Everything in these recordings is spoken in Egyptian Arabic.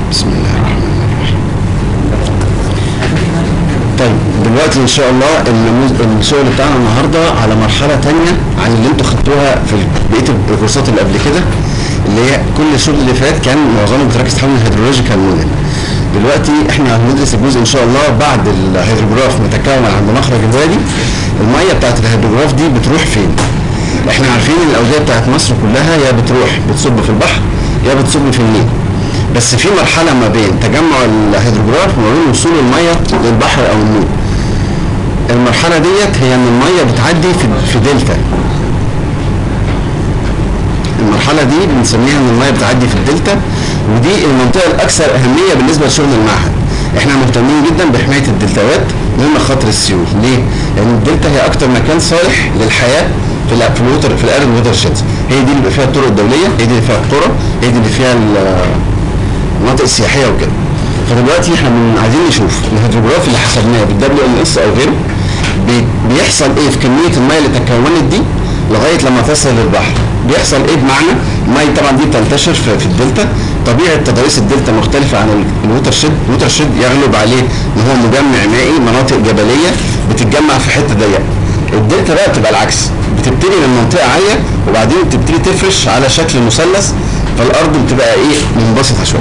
بسم الله الرحمن الرحيم طيب دلوقتي ان شاء الله النموذج الشغل بتاعنا النهارده على مرحله تانية عن اللي انتوا خدتوها في بقيه الكورسات اللي قبل كده اللي هي كل الشغل اللي فات كان معظمه بتركز حول الهيدرولوجيكال موديل دلوقتي احنا هندرس الجزء ان شاء الله بعد الهيدروجراف متكون عند مخرج الوادي الميه بتاعت الهيدروجراف دي بتروح فين احنا عارفين ان الاوديه بتاعت مصر كلها يا بتروح بتصب في البحر يا بتصب في النيل بس في مرحله ما بين تجمع الهيدروجراف وما بين وصول الميه للبحر او النيل المرحله ديت هي ان الميه بتعدي في في دلتا المرحله دي بنسميها ان الميه بتعدي في الدلتا ودي المنطقه الاكثر اهميه بالنسبه لشغل المعهد احنا مهتمين جدا بحمايه الدلتاوات من مخاطر السيول ليه لان الدلتا هي اكتر مكان صالح للحياه في ال في الوتر في الارض ووتر شيدز هي دي اللي بيبقى فيها الطرق الدوليه هي دي اللي فيها القرى هي دي اللي فيها المناطق السياحيه وكده فدلوقتي احنا من عايزين نشوف الهيدروجراف اللي حسبناه بالدبليو ال اس او غيره بي بيحصل ايه في كميه الميه اللي تكونت دي لغايه لما تصل للبحر بيحصل ايه بمعنى الميه طبعا دي بتنتشر في, في الدلتا طبيعه تضاريس الدلتا مختلفه عن الوتر شيد الوتر شيد يغلب عليه ان هو مجمع مائي مناطق جبليه بتتجمع في حته ضيقه الدلتا بقى بتبقى العكس بتبتدي من منطقه عاليه وبعدين بتبتدي تفرش على شكل مثلث فالارض بتبقى ايه منبسطه شويه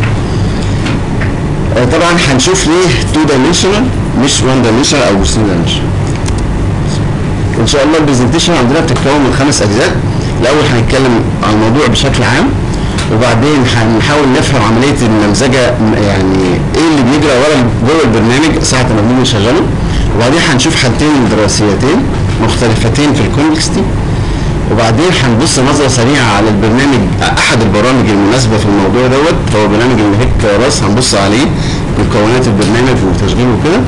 طبعا هنشوف ليه 2 دايمنشنال مش 1 دايمنشنال او 3 دايمنشنال ان شاء الله البرزنتيشن عندنا بتتكون من خمس اجزاء الاول هنتكلم عن الموضوع بشكل عام وبعدين هنحاول نفهم عمليه النمذجه يعني ايه اللي بيجرى ورا جوه البرنامج ساعه ما بنيجي نشغله وبعدين هنشوف حالتين دراسيتين مختلفتين في الكونتكست وبعدين هنبص نظره سريعه على البرنامج احد البرامج المناسبه في الموضوع دوت هو برنامج الهيك راس هنبص عليه مكونات البرنامج وتشغيله وكده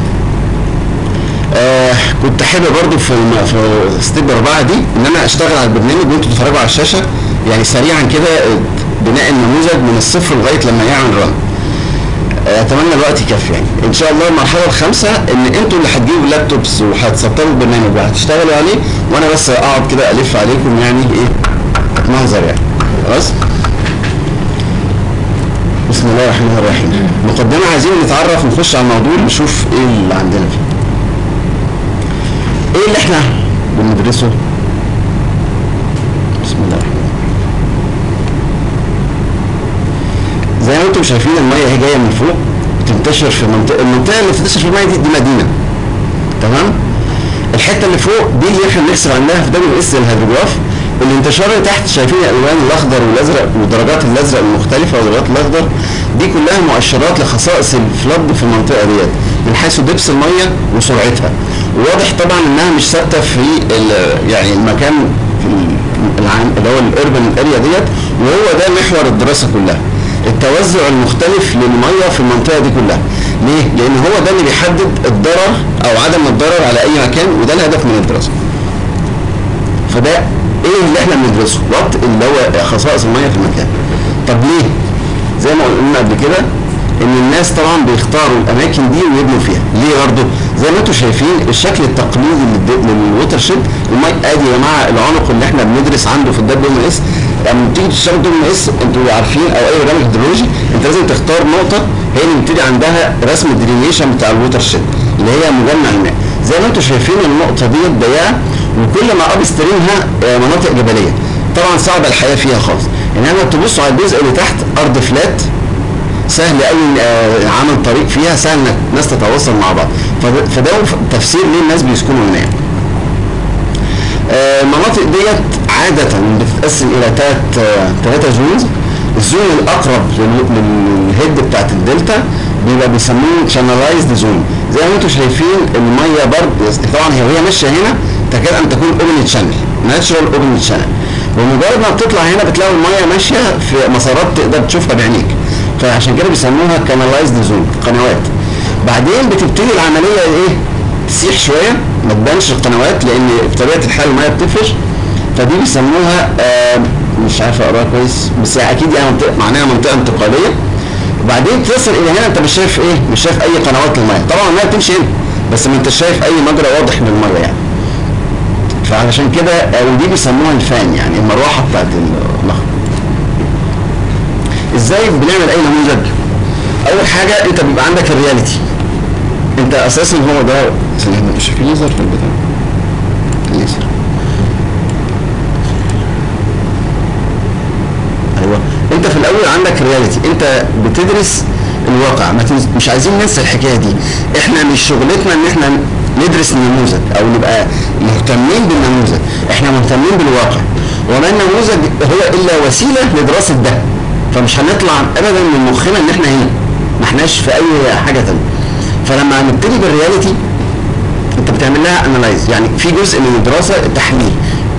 آه كنت حابب برضو في الم... في ستيب اربعه دي ان انا اشتغل على البرنامج وانتوا تتفرجوا على الشاشه يعني سريعا كده بناء النموذج من الصفر لغايه لما يعمل رن اتمنى الوقت يكفي يعني ان شاء الله المرحله الخامسه ان انتوا اللي هتجيبوا لابتوبس وهتسطبوا البرنامج وهتشتغلوا عليه وانا بس اقعد كده الف عليكم يعني ايه اتمنظر يعني خلاص بسم الله الرحمن الرحيم مقدمه عايزين نتعرف نخش على الموضوع نشوف ايه اللي عندنا فيه ايه اللي احنا بندرسه بسم الله الرحمن زي ما انتم شايفين الميه هي جايه من فوق تنتشر في منطقه المنطقه اللي بتنتشر في الميه دي دي مدينه تمام الحته اللي فوق دي اللي احنا بنحسب عنها في دبليو اس الهيدروجراف الانتشار اللي تحت شايفين الالوان الاخضر والازرق ودرجات الازرق المختلفه ودرجات الاخضر دي كلها مؤشرات لخصائص الفلد في المنطقه ديت من حيث دبس الميه وسرعتها وواضح طبعا انها مش ثابته في يعني المكان في العام اللي هو الاربن اريا ديت وهو ده محور الدراسه كلها التوزع المختلف للميه في المنطقه دي كلها ليه؟ لان هو ده اللي بيحدد الضرر او عدم الضرر على اي مكان وده الهدف من الدراسه فده ايه اللي احنا بندرسه وقت اللي هو خصائص الميه في المكان طب ليه زي ما قلنا قبل كده ان الناس طبعا بيختاروا الاماكن دي ويبنوا فيها ليه برضه زي ما انتم شايفين الشكل التقليدي للووتر شيد المي ادي يا جماعه العنق اللي احنا بندرس عنده في الدبليو ام اس لما تيجي تشتغل دبليو ام اس انتوا عارفين او اي برنامج هيدرولوجي انت لازم تختار نقطه هي اللي بيبتدي عندها رسم الديلينيشن بتاع الووتر شيد اللي هي مجمع الماء زي ما انتم شايفين النقطه ديت ضيقه وكل ما ابستريمها مناطق جبليه طبعا صعبه الحياه فيها خالص انما تبصوا على الجزء اللي تحت ارض فلات سهل قوي عمل طريق فيها سهل انك الناس تتواصل مع بعض فده تفسير ليه الناس بيسكنوا هناك المناطق ديت عادة بتتقسم إلى ثلاث ثلاثة زونز الزون الأقرب للهيد بتاعت الدلتا بيبقى بيسموه شانلايزد زون زي ما انتم شايفين المية برضه طبعا هي وهي ماشية هنا تكاد أن تكون اوبن شانل ناتشرال اوبن شانل بمجرد ما بتطلع هنا بتلاقي المية ماشية في مسارات تقدر تشوفها بعينيك فعشان كده بيسموها كانالايزد زون قنوات بعدين بتبتدي العمليه ايه تسيح شويه ما تبانش القنوات لان بطبيعه الحال الميه بتفرش فدي بيسموها آه مش عارف اقراها كويس بس اكيد يعني منطقه معناها منطقه انتقاليه وبعدين تصل الى هنا انت مش شايف ايه مش شايف اي قنوات للميه طبعا الميه بتمشي هنا بس ما انت شايف اي مجرى واضح للميه يعني فعلشان كده ودي بيسموها الفان يعني المروحه بتاعت المخرج ازاي بنعمل اي نموذج اول حاجه انت بيبقى عندك الرياليتي انت اساسا هو ده مش في ليزر في البتاع ليزر ايوه انت في الاول عندك رياليتي انت بتدرس الواقع ما تنز... مش عايزين ننسى الحكايه دي احنا مش شغلتنا ان احنا ندرس النموذج او نبقى مهتمين بالنموذج احنا مهتمين بالواقع وما النموذج هو الا وسيله لدراسه ده فمش هنطلع ابدا من مخنا ان احنا هنا ما احناش في اي حاجه ثانيه فلما هنبتدي بالرياليتي انت بتعمل لها انالايز يعني في جزء من الدراسه التحليل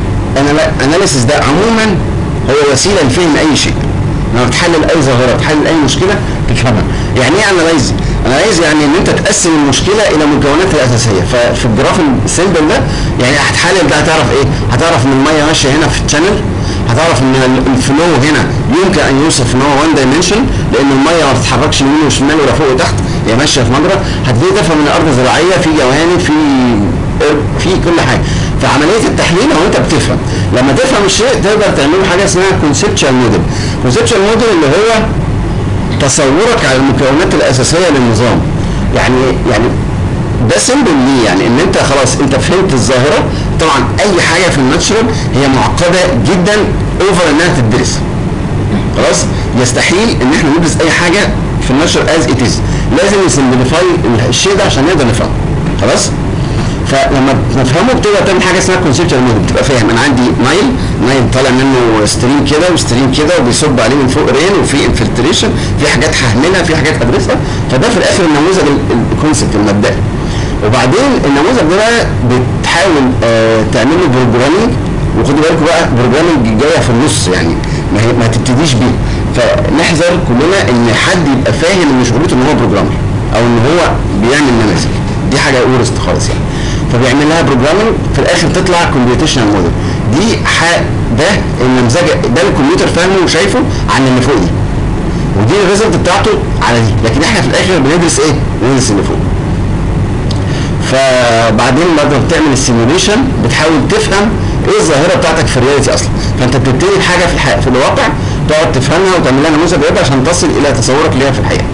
اناليسيس ده عموما هو وسيله لفهم اي شيء لما تحلل اي ظاهره تحلل اي مشكله تفهمها يعني ايه انالايز انالايز يعني ان انت تقسم المشكله الى مكوناتها الاساسيه ففي الجراف السيمبل ده يعني هتحلل ده هتعرف ايه هتعرف ان الميه ماشيه هنا في الشانل هتعرف ان الفلو هنا يمكن ان يوصف ان هو وان دايمنشن لان الميه ما بتتحركش يمين وشمال ولا فوق وتحت هي ماشيه في مجرى هتبتدي تفهم ان الارض زراعيه في جوانب في في كل حاجه فعمليه التحليل هو انت بتفهم لما تفهم الشيء تقدر تعمل حاجه اسمها كونسبشوال موديل كونسبشوال موديل اللي هو تصورك على المكونات الاساسيه للنظام يعني يعني ده سيمبل ليه يعني ان انت خلاص انت فهمت الظاهره طبعا اي حاجه في الناتشرال هي معقده جدا اوفر انها تدرس خلاص يستحيل ان احنا ندرس اي حاجه في الناتشرال از ات از لازم نسمبليفاي الشيء ده عشان نقدر نفهمه خلاص فلما نفهمه بتبقى تعمل حاجه اسمها كونسبشوال موديل بتبقى فاهم انا عندي نايل نايل طالع منه ستريم كده وستريم كده وبيصب عليه من فوق رين وفي انفلتريشن في حاجات ههملها في حاجات هدرسها فده في الاخر النموذج الكونسبت المبدئي وبعدين النموذج ده بقى بتحاول آه تعمل له بروجرامينج وخدوا بالكم بقى بروجرامينج جايه في النص يعني ما, هي ما تبتديش بيه فنحذر كلنا ان حد يبقى فاهم ان شغلته ان هو بروجرامر او ان هو بيعمل نماذج دي حاجه ورست خالص يعني فبيعمل لها بروجرامينج في الاخر تطلع كومبيوتيشنال موديل دي حق ده النمذجه ده الكمبيوتر فاهمه وشايفه عن اللي فوق دي ودي الريزلت بتاعته على دي لكن احنا في الاخر بندرس ايه؟ بندرس اللي فوق فبعدين بعد ما بتعمل السيموليشن بتحاول تفهم ايه الظاهره بتاعتك في الرياليتي اصلا فانت بتبتدي بحاجه في الحقيقة في الواقع تقعد تفهمها وتعمل لها نموذج رياضي عشان تصل الى تصورك ليها في الحقيقه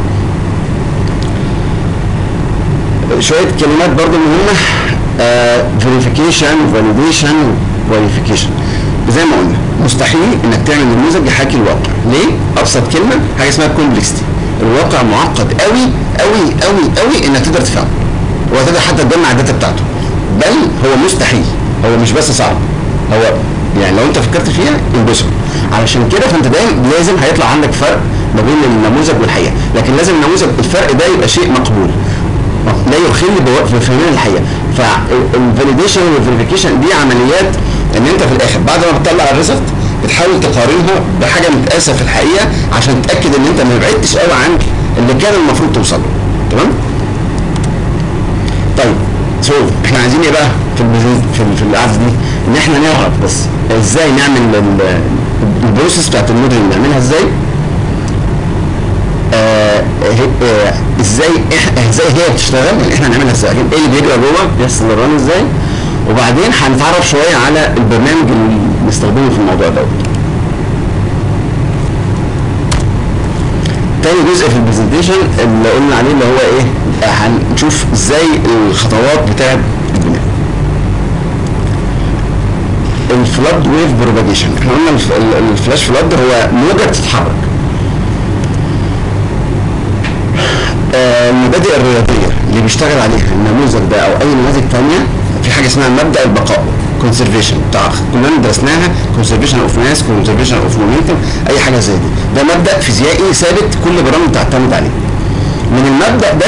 شويه كلمات برضو مهمه فيريفيكيشن فاليديشن كواليفيكيشن زي ما قلنا مستحيل انك تعمل نموذج يحاكي الواقع ليه ابسط كلمه حاجه اسمها كومبلكستي الواقع معقد قوي قوي قوي قوي انك تقدر تفهمه وتقدر حتى تجمع الداتا بتاعته بل هو مستحيل هو مش بس صعب هو يعني لو انت فكرت فيها امبوسيبل علشان كده فانت دايما لازم هيطلع عندك فرق ما بين النموذج والحقيقه لكن لازم النموذج الفرق ده يبقى شيء مقبول لا يخل بفهمنا الحقيقه فالفاليديشن والفيريفيكيشن دي عمليات ان انت في الاخر بعد ما بتطلع الريزلت بتحاول تقارنها بحاجه متقاسه في الحقيقه عشان تتاكد ان انت ما بعدتش قوي عن اللي كان المفروض توصل له تمام طيب سو احنا عايزين ايه بقى في البيزنس في, في القعده دي ان احنا نعرف بس ازاي نعمل البروسيس بتاعت الموديل نعملها ازاي آه آه ازاي ازاي هي بتشتغل يعني احنا هنعملها ازاي ايه اللي بيجرى جوه بيحصل الران ازاي وبعدين هنتعرف شويه على البرنامج اللي بنستخدمه في الموضوع دوت تاني جزء في البرزنتيشن اللي قلنا عليه اللي هو ايه هنشوف ازاي الخطوات بتاعت البناء الفلاد ويف بروباجيشن احنا قلنا الفلاش فلاد هو موجه بتتحرك آه المبادئ الرياضيه اللي بيشتغل عليها النموذج ده او اي نماذج ثانيه في حاجه اسمها مبدا البقاء كونسرفيشن بتاع كلنا درسناها كونسرفيشن اوف ماس كونسرفيشن اوف مومنتم اي حاجه زي دي ده مبدا فيزيائي ثابت كل برامج بتعتمد عليه من المبدا ده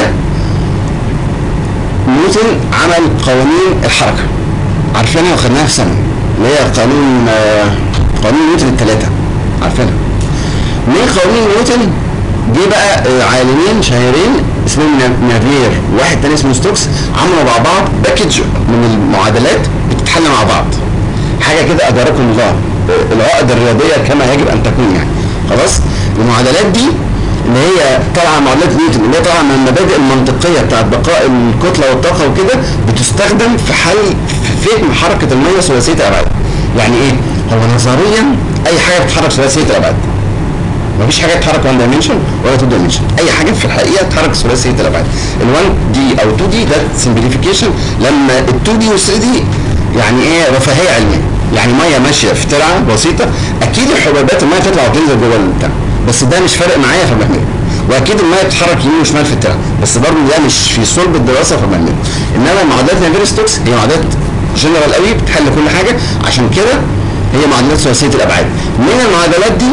نيوتن عمل قوانين الحركه عارفينها وخدناها في سنه اللي هي قانون آه قانون نيوتن الثلاثه عارفينها من قوانين نيوتن جه بقى عالمين شهيرين اسمهم نافير وواحد تاني اسمه ستوكس عملوا مع بعض باكج من المعادلات بتتحل مع بعض حاجه كده اداركم الله العقد الرياضيه كما يجب ان تكون يعني خلاص المعادلات دي اللي هي طالعه معادلات نيوتن اللي هي طالعه من المبادئ المنطقيه بتاعت بقاء الكتله والطاقه وكده بتستخدم في حل في فهم حركه الميه ثلاثيه الابعاد يعني ايه؟ هو نظريا اي حاجه بتتحرك ثلاثيه الابعاد مفيش حاجه تتحرك 1 دايمنشن ولا 2 دايمنشن اي حاجه في الحقيقه تتحرك ثلاثيه الابعاد ال 1 دي او 2 دي ده سمبليفيكيشن لما ال 2 دي وال 3 دي يعني ايه رفاهيه علميه يعني ميه ماشيه في ترعه بسيطه اكيد الحبيبات الميه تطلع وتنزل جوه البتاع بس ده مش فارق معايا فبعمله واكيد الميه بتتحرك يمين وشمال في الترعه بس برضه ده مش في صلب الدراسه فبعمله انما معادلات نيفير ستوكس هي معادلات جنرال قوي بتحل كل حاجه عشان كده هي معادلات ثلاثيه الابعاد من المعادلات دي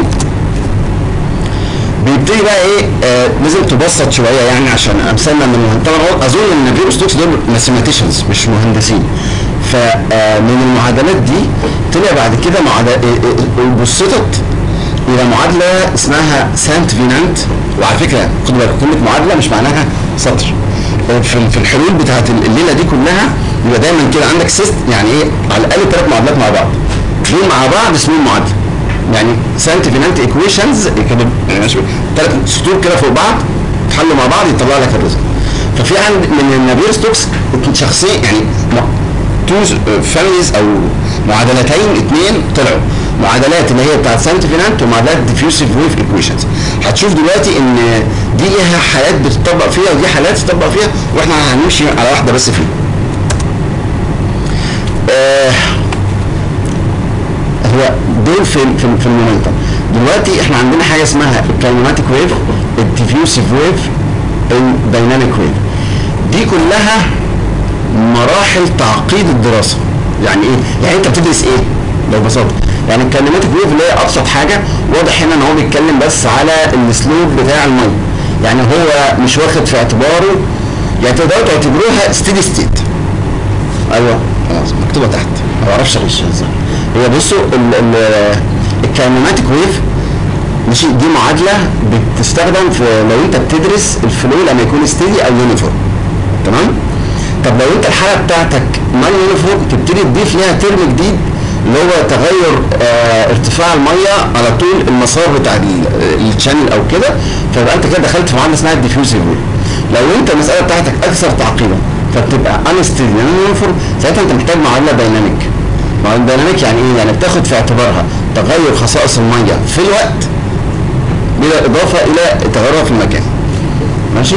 بيبتدي بقى ايه آه لازم تبسط شويه يعني عشان امثالنا من طبعا اظن ان النيفير ستوكس دول ماثيماتيشنز مش مهندسين فمن المعادلات دي طلع بعد كده معادلة بسطت الى معادله اسمها سانت فينانت وعلى فكره خد بالك كلمه معادله مش معناها سطر في في الحلول بتاعت الليله دي كلها يبقى دايما كده عندك سيست يعني ايه على الاقل ثلاث معادلات مع بعض دول مع بعض اسمهم معادله يعني سانت فينانت ايكويشنز كده يعني ثلاث سطور كده فوق بعض تحلوا مع بعض يطلع لك الرزق ففي عند من النابير ستوكس شخصين يعني تو فاميليز او معادلتين اثنين طلعوا معادلات اللي هي بتاعت سانت فينانت ومعادلات ديفيوسيف ويف ايكويشنز هتشوف دلوقتي ان دي ليها حالات بتطبق فيها ودي حالات تطبق فيها واحنا هنمشي على واحده بس فيهم آه هو دول في في, في المومنتم دلوقتي احنا عندنا حاجه اسمها الكاينماتيك ويف الديفيوسيف ويف الدايناميك ويف دي كلها مراحل تعقيد الدراسه يعني ايه يعني انت بتدرس ايه لو ببساطه يعني الكاينماتيك ويف اللي هي ابسط حاجه واضح هنا ان هو بيتكلم بس على الاسلوب بتاع الميه يعني هو مش واخد في اعتباره يعني تقدروا تعتبروها ستيدي ستيت ايوه خلاص مكتوبه تحت ما بعرفش اغش ازاي هي بصوا الكاينماتيك ويف ماشي دي معادله بتستخدم في لو انت بتدرس الفلو لما يكون ستيدي او يونيفورم تمام طب لو انت الحاله بتاعتك نون يونيفورم تبتدي تضيف ليها ترم جديد اللي هو تغير اه ارتفاع الميه على طول المسار بتاع الشانل او كده فيبقى انت كده دخلت في معادله اسمها الديفيوزيف لو انت المساله بتاعتك اكثر تعقيدا فبتبقى انستيدي يونيفورم ساعتها انت محتاج معادله دايناميك معادله دايناميك يعني ايه؟ يعني بتاخد في اعتبارها تغير خصائص الميه في الوقت بالاضافه الى تغيرها في المكان ماشي؟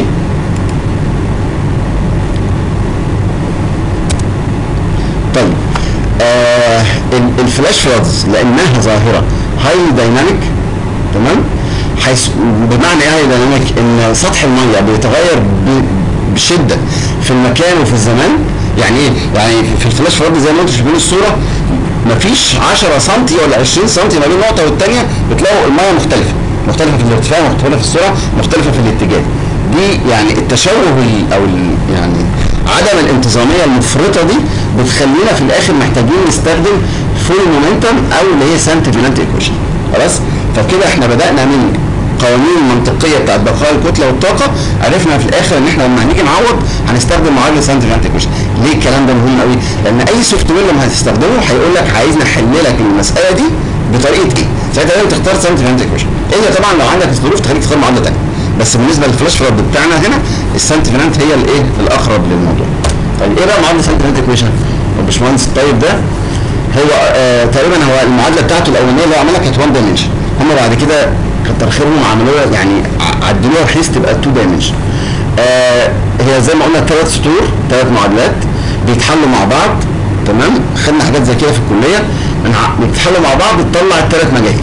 طيب آه الفلاش فلادز لانها ظاهره هاي دايناميك تمام حيث بمعنى ايه هاي دايناميك ان سطح الميه بيتغير بشده في المكان وفي الزمان يعني ايه يعني في الفلاش فلاد زي ما انتم شايفين الصوره مفيش 10 سم ولا 20 سم ما بين نقطه والثانيه بتلاقوا الميه مختلفه مختلفه في الارتفاع مختلفه في السرعه مختلفه في الاتجاه دي يعني التشوه او يعني عدم الانتظاميه المفرطه دي بتخلينا في الاخر محتاجين نستخدم فول مومنتم او اللي هي سانت فينانت ايكويشن خلاص فكده احنا بدانا من قوانين المنطقيه بتاعت بقاء الكتله والطاقه عرفنا في الاخر ان احنا لما هنيجي نعوض هنستخدم معادله سانت فينانت ايكويشن ليه الكلام ده مهم قوي لان اي سوفت وير لما هتستخدمه هيقول لك عايز نحل لك المساله دي بطريقه ايه ساعتها لازم تختار سانت فينانت ايكويشن الا طبعا لو عندك ظروف تخليك تختار معادله ثانيه بس بالنسبه للفلاش فلاد بتاعنا هنا السانت فينانت هي الايه الاقرب للموضوع طيب ايه بقى معادله سانت فينانت ايكويشن الباشمهندس الطيب ده هو آه تقريبا هو المعادله بتاعته الاولانيه اللي هو عملها كانت 1 دايمنشن هم بعد كده كتر خيرهم عملوها يعني عدلوها بحيث تبقى 2 دايمنشن آه هي زي ما قلنا ثلاث سطور ثلاث معادلات بيتحلوا مع بعض تمام خدنا حاجات زي كده في الكليه بيتحلوا مع بعض بتطلع الثلاث مجاهيل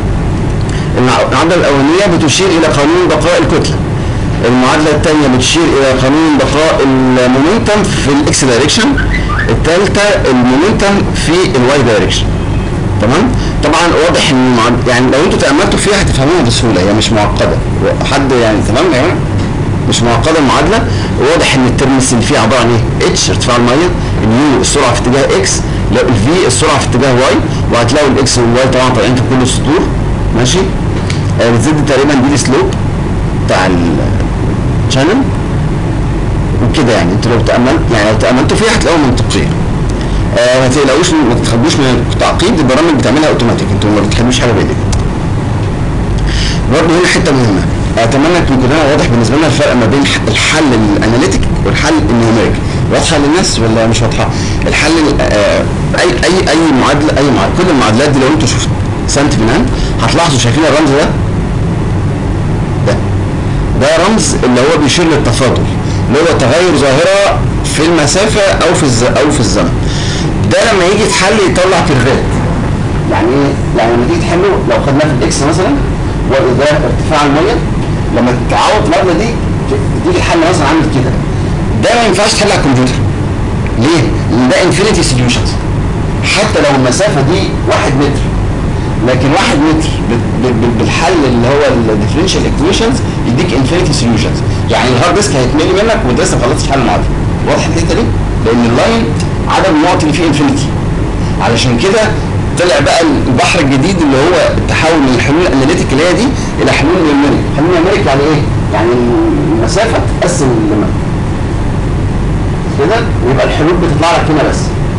المعادله الاولانيه بتشير الى قانون بقاء الكتله المعادله الثانيه بتشير الى قانون بقاء المومنتم في الاكس دايركشن الثالثه المومنتم في الواي دايركشن تمام طبعا واضح ان يعني لو انتوا تاملتوا فيها هتفهموها بسهوله هي مش معقده حد يعني تمام يا جماعه مش معقده المعادله واضح ان الترمس اللي فيه عباره عن ايه اتش ارتفاع الميه اليو السرعه في اتجاه اكس الفي السرعه في اتجاه واي وهتلاقوا الاكس والواي طبعا طالعين في كل السطور ماشي آه بتزيد تقريبا دي السلوب بتاع الشانل وكده يعني انتوا لو تاملت يعني لو تاملتوا فيها هتلاقوها منطقيه آه ما تقلقوش ما تتخبوش من التعقيد البرامج بتعملها اوتوماتيك انتوا ما بتخلوش حاجه بايديكم برضه هنا حته مهمه اتمنى ان يكون واضح بالنسبه لنا الفرق ما بين الحل الاناليتيك والحل النيوميريك واضحه للناس ولا مش واضحه الحل آه اي اي اي معادله اي معادله كل المعادلات دي لو انتوا شفتوا سانت فينان هتلاحظوا شايفين الرمز ده ده رمز اللي هو بيشير للتفاضل اللي هو تغير ظاهره في المسافه او في الز... او في الزمن ده لما يجي يتحل يطلع كيرفات يعني ايه؟ يعني لما تيجي تحله لو خدناه في الاكس مثلا وده ارتفاع الميه لما تعوض المبنى دي تيجي الحل مثلا عامل كده ده ما ينفعش تحل على الكمبيوتر ليه؟ لان ده انفينيتي سوليوشنز حتى لو المسافه دي واحد متر لكن واحد متر ب- ب- بالحل اللي هو الديفرنشال ايكويشنز يديك انفينيتي سوليوشنز يعني الهارد ديسك هيتملي منك وانت لسه ما خلصتش حل المعادله واضح الحته دي؟ لان اللاين عدد النقط اللي فيه انفينيتي علشان كده طلع بقى البحر الجديد اللي هو التحول من الحلول الاناليتيك اللي هي دي الى حلول نيوميريك حلول نيوميريك يعني ايه؟ يعني المسافه تقسم لما كده ويبقى الحلول بتطلع لك هنا بس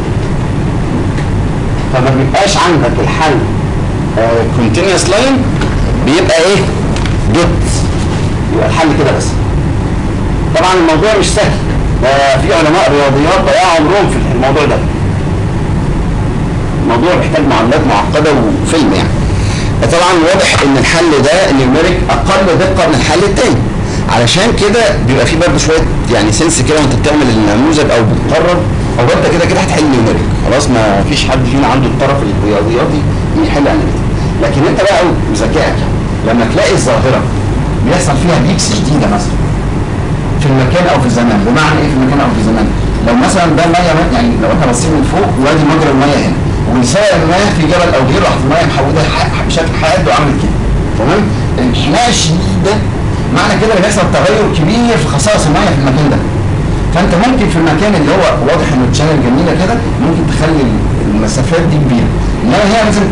فما بيبقاش عندك الحل كونتينوس لاين بيبقى ايه دوت يبقى الحل كده بس طبعا الموضوع مش سهل ده في علماء رياضيات ضيعوا عمرهم في الموضوع ده الموضوع محتاج معادلات معقده وفيلم يعني طبعا واضح ان الحل ده النيوميريك اقل دقه من الحل التاني علشان كده بيبقى في برضه شويه يعني سنس كده وانت بتعمل النموذج او بتقرر او انت كده كده هتحل نيوميريك خلاص ما فيش حد فينا عنده الطرف الرياضياتي ان يحل اناليتيك لكن انت بقى بذكائك لما تلاقي الظاهره بيحصل فيها بيكس جديده مثلا في المكان او في الزمان بمعنى ايه في المكان او في الزمان لو مثلا ده ميه يعني لو احنا باصين من فوق وادي مجرى الميه هنا وبنساوي الميه في جبل او غيره راح الميه محوده ح- بشكل حاد وعامل كده تمام الانحناء الشديد ده معنى كده ان بيحصل تغير كبير في خصائص الميه في المكان ده فانت ممكن في المكان اللي هو واضح انه الشانل جميله كده ممكن تخلي المسافات دي كبيره انما هي مثلا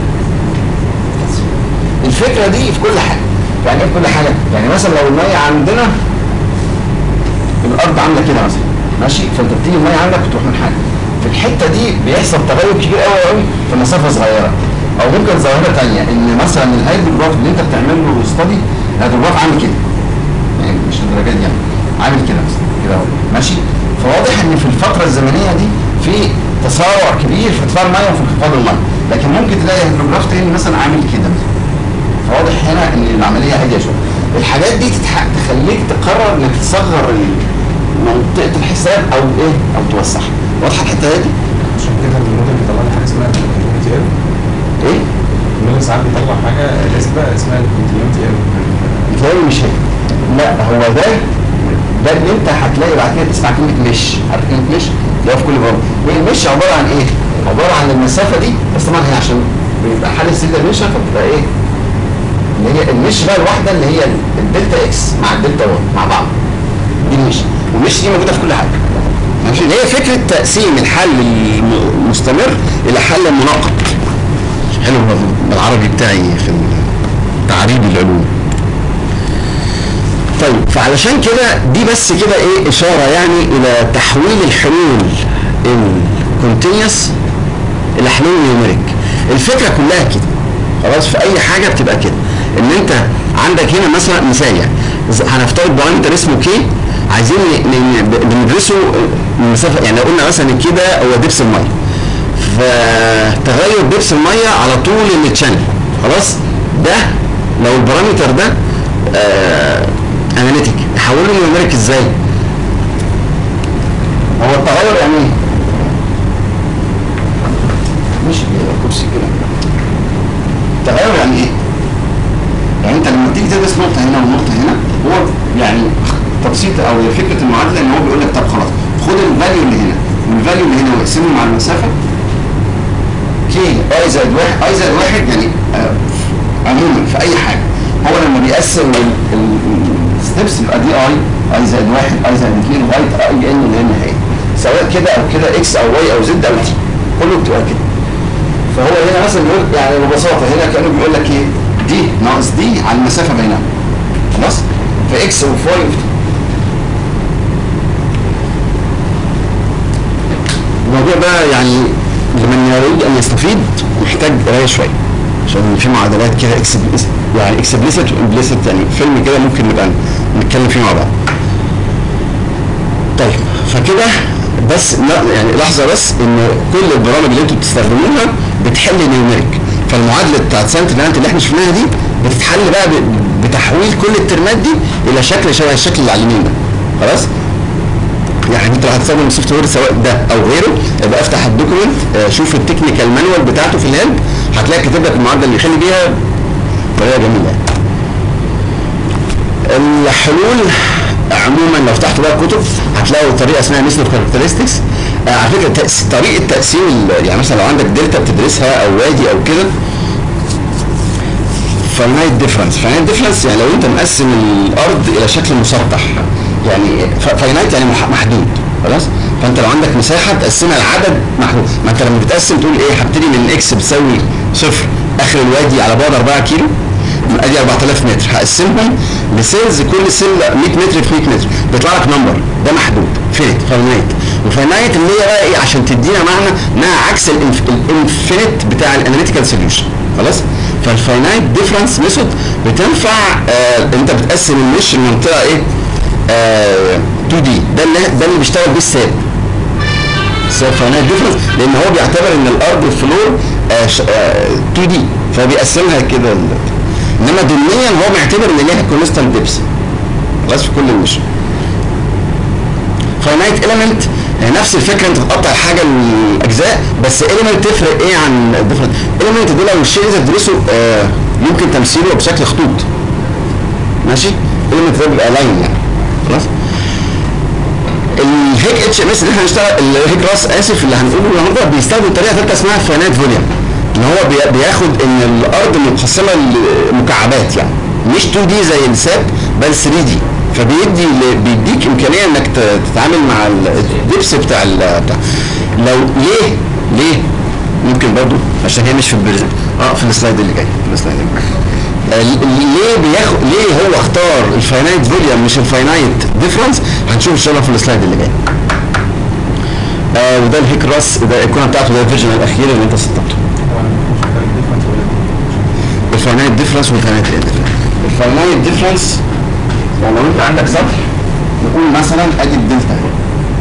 الفكره دي في كل حاجه يعني ايه في كل حاجه يعني مثلا لو الميه عندنا الارض عامله كده مثلا ماشي فانت بتيجي الميه عندك بتروح من حاجه في الحته دي بيحصل تغير كبير قوي قوي في مسافه صغيره او ممكن ظاهره ثانيه ان مثلا الهيدروجراف اللي انت بتعمل له ستادي الهيدروجراف عامل كده يعني مش الدرجات دي يعني عامل كده مثلا كده اهو ماشي فواضح ان في الفتره الزمنيه دي في تسارع كبير في ارتفاع الميه وفي انخفاض الميه لكن ممكن تلاقي هيدروجراف تاني مثلا عامل كده مثلا فواضح هنا ان العمليه هاديه شويه الحاجات دي تتح... تخليك تقرر انك تصغر ال- منطقه الحساب او ايه او توسعها واضحه الحته دي عشان كده الموديل بيطلع لي حاجه اسمها الكونتينيوتي ايرور ايه الموديل ساعات بيطلع حاجه نسبه اسمها الكونتينيوتي ايرور بتلاقي مش هيك لا هو ده ده اللي انت هتلاقي بعد كده تسمع كلمه مش عارف كلمه مش اللي هو في كل بره هي المش عباره عن ايه؟ عباره عن المسافه دي بس طبعا هي عشان بيبقى حل السيل دايمنشن فبتبقى ايه؟ اللي هي المش بقى الواحده اللي هي الدلتا اكس مع الدلتا واي مع بعض دي المش والمش دي موجوده في كل حاجه ماشي اللي هي فكره تقسيم الحل المستمر الى حل مناقض حلو بالعربي بتاعي في تعريب العلوم طيب فعلشان كده دي بس كده ايه اشاره يعني الى تحويل الحلول الكونتينيوس الى حلول نيوميريك الفكره كلها كده خلاص في اي حاجه بتبقى كده ان انت عندك هنا مثلا مثال يعني ز- هنفترض بارامتر اسمه كي عايزين ن- ن- ب- بندرسه المسافه يعني لو قلنا مثلا كده هو دبس الميه فتغير دبس الميه على طول التشانل خلاص ده لو البارامتر ده آه اناليتيك نحوله نيوميريك ازاي؟ هو التغير يعني ايه؟ مش كرسي كده التغير يعني ايه؟ يعني انت لما تيجي تدرس نقطه هنا ونقطه هنا هو يعني تبسيط او فكره المعادله ان هو بيقول لك طب خلاص خد الفاليو اللي هنا والفاليو اللي هنا واقسمه مع المسافه كي اي زائد واحد اي زائد واحد يعني آه عموما في اي حاجه هو لما بيقسم الستبس يبقى دي اي اي زائد واحد اي زائد اثنين لغايه اي ان اللي هي النهايه سواء كده او كده اكس او واي او زد او تي كله بتبقى كده فهو هنا مثلا بيقول يعني ببساطه هنا كانه بيقول لك ايه دي ناقص دي على المسافه بينهم خلاص في اكس وفي واي وفي تي الموضوع ده يعني لمن يريد ان يستفيد محتاج قرايه شويه عشان في معادلات كده اكسبليس يعني اكسبليسيت وامبليسيت يعني فيلم كده ممكن نبقى نتكلم فيه مع بعض. طيب فكده بس لا يعني لحظه بس ان كل البرامج اللي انتوا بتستخدموها بتحل نيوميريك فالمعادله بتاعت سنه الانت اللي احنا شفناها دي بتتحل بقى ب- بتحويل كل الترمات دي الى شكل شبه الشكل اللي على اليمين ده خلاص يعني انت لو هتستخدم سوفت وير سواء ده او غيره يبقى افتح الدوكيمنت آه، شوف التكنيكال مانوال بتاعته في الهيلب هتلاقي كاتب لك المعادله اللي يخلي بيها طريقه جميله يعني. الحلول عموما لو فتحت بقى كتب هتلاقوا طريقه اسمها ميثود كاركترستكس على فكره تأس- طريقه تقسيم ال- يعني مثلا لو عندك دلتا بتدرسها او وادي او كده فاينايت ديفرنس فاينايت ديفرنس يعني لو انت مقسم الارض الى شكل مسطح يعني فاينايت يعني مح- محدود خلاص فانت لو عندك مساحه تقسمها لعدد محدود ما انت لما بتقسم تقول ايه هبتدي من اكس بتساوي صفر اخر الوادي على بعد 4 كيلو ادي 4000 متر هقسمهم لسيلز كل سيل 100 متر في 100 متر بيطلع لك نمبر ده محدود فينيت فاينايت وفاينايت اللي هي بقى ايه عشان تدينا معنى انها عكس الانفينيت بتاع الاناليتيكال سوليوشن خلاص فالفاينايت ديفرنس ميثود بتنفع آه انت بتقسم المش المنطقه ايه آه 2 دي ده اللي ده اللي بيشتغل بيه الساب الساب فاينايت ديفرنس لان هو بيعتبر ان الارض الفلور آه ش- آه 2 دي فبيقسمها كده ال- انما ضمنيا هو معتبر ان ليها كونستانت ديبس خلاص في كل المش فاينايت اليمنت نفس الفكره انت بتقطع الحاجه لاجزاء بس اليمنت تفرق ايه عن الديفرنت اليمنت دول لو الشيء اللي تدرسه آه يمكن تمثيله بشكل خطوط ماشي اليمنت ده بيبقى لاين يعني خلاص الهيك اتش ام اس اللي احنا هنشتغل الهيك راس اسف اللي هنقوله النهارده بيستخدم طريقه ثالثه اسمها فاينايت فوليوم ان هو بي- بياخد ان الارض مقسمه لمكعبات يعني مش 2 دي زي الساب بل 3 دي فبيدي ل- بيديك امكانيه انك ت- تتعامل مع الدبس بتاع ال- بتاع لو ليه ليه ممكن برضو عشان هي مش في البرز اه في السلايد اللي جاي في السلايد اللي جاي آه، ليه بياخد ليه هو اختار الفاينايت فوليوم مش الفاينايت ديفرنس هنشوف ان شاء الله في السلايد اللي جاي آه وده الهيك راس ده الايقونه بتاعته ده الفيرجن الاخير اللي انت سطبته الفاينايت ديفرنس والفاينايت ديفرنس الفاينايت ديفرنس يعني لو انت عندك سطح نقول مثلا ادي الدلتا اهي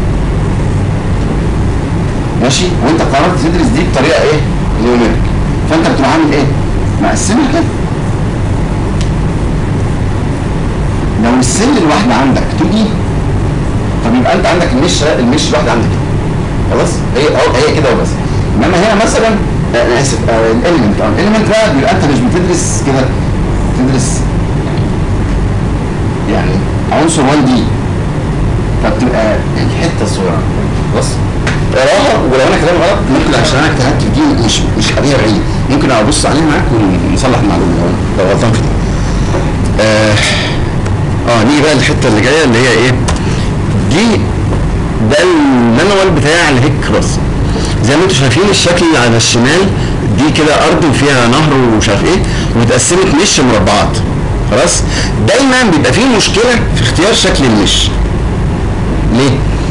ماشي وانت قررت تدرس دي بطريقه ايه؟ نيوميريك فانت بتروح عامل ايه؟ مقسمها كده لو السن الواحده عندك 2 دي طب يبقى انت عندك المش المش الواحده عندك كده خلاص هي اه هي كده وبس انما هنا مثلا آه، انا اسف الاليمنت اه الاليمنت بقى بيبقى انت مش بتدرس كده بتدرس يعني عنصر 1 دي فبتبقى الحته الصغيره خلاص اقراها ولو انا كلامي غلط ممكن عشان انا اجتهدت في دي مش مش قاريها بعيد ممكن ابص عليها معاك ونصلح المعلومه لو لو غلطان في دي اه اه نيجي بقى الحته اللي جايه اللي هي ايه دي ده المانوال بتاع الهيك كروس زي ما انتم شايفين الشكل على الشمال دي كده ارض وفيها نهر ومش عارف ايه واتقسمت مش مربعات خلاص دايما بيبقى فيه مشكله في اختيار شكل المش ليه؟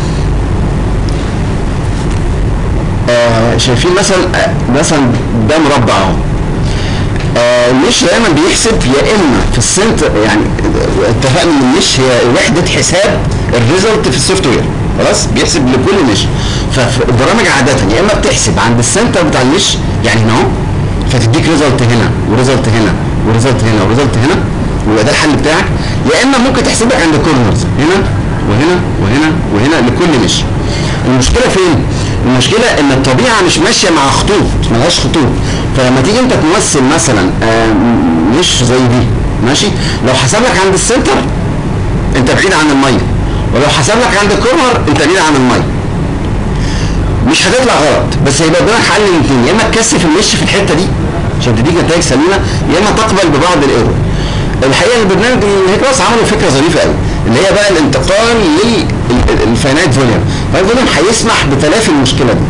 آه شايفين مثلا آه مثلا ده مربع اهو آه، المش دايما بيحسب يا اما في السنتر يعني اتفقنا ان المش هي وحده حساب الريزلت في السوفت وير خلاص بيحسب لكل مش ففي البرامج عاده يا اما بتحسب عند السنتر بتاع المش يعني هنا اهو فتديك ريزلت هنا وريزلت هنا وريزلت هنا وريزلت هنا ويبقى ده الحل بتاعك يا اما ممكن تحسب لك عند كورنرز هنا وهنا وهنا وهنا لكل مش المشكله فين؟ المشكله ان الطبيعه مش ماشيه مع خطوط ملهاش خطوط فلما تيجي انت تمثل مثلا آه، مش زي دي ماشي لو حسب لك عند السنتر انت بعيد عن الميه ولو حسب لك عند الكورنر انت بعيد عن الميه مش هتطلع غلط بس هيبقى قدامك حل من الاثنين يا اما تكثف المش في الحته دي عشان تديك نتائج سليمه يا اما تقبل ببعض الايرور الحقيقه البرنامج الهيكراس عملوا فكره ظريفه قوي اللي هي بقى الانتقال للفاينايت فوليوم الفاينايت فوليوم هيسمح بتلافي المشكله دي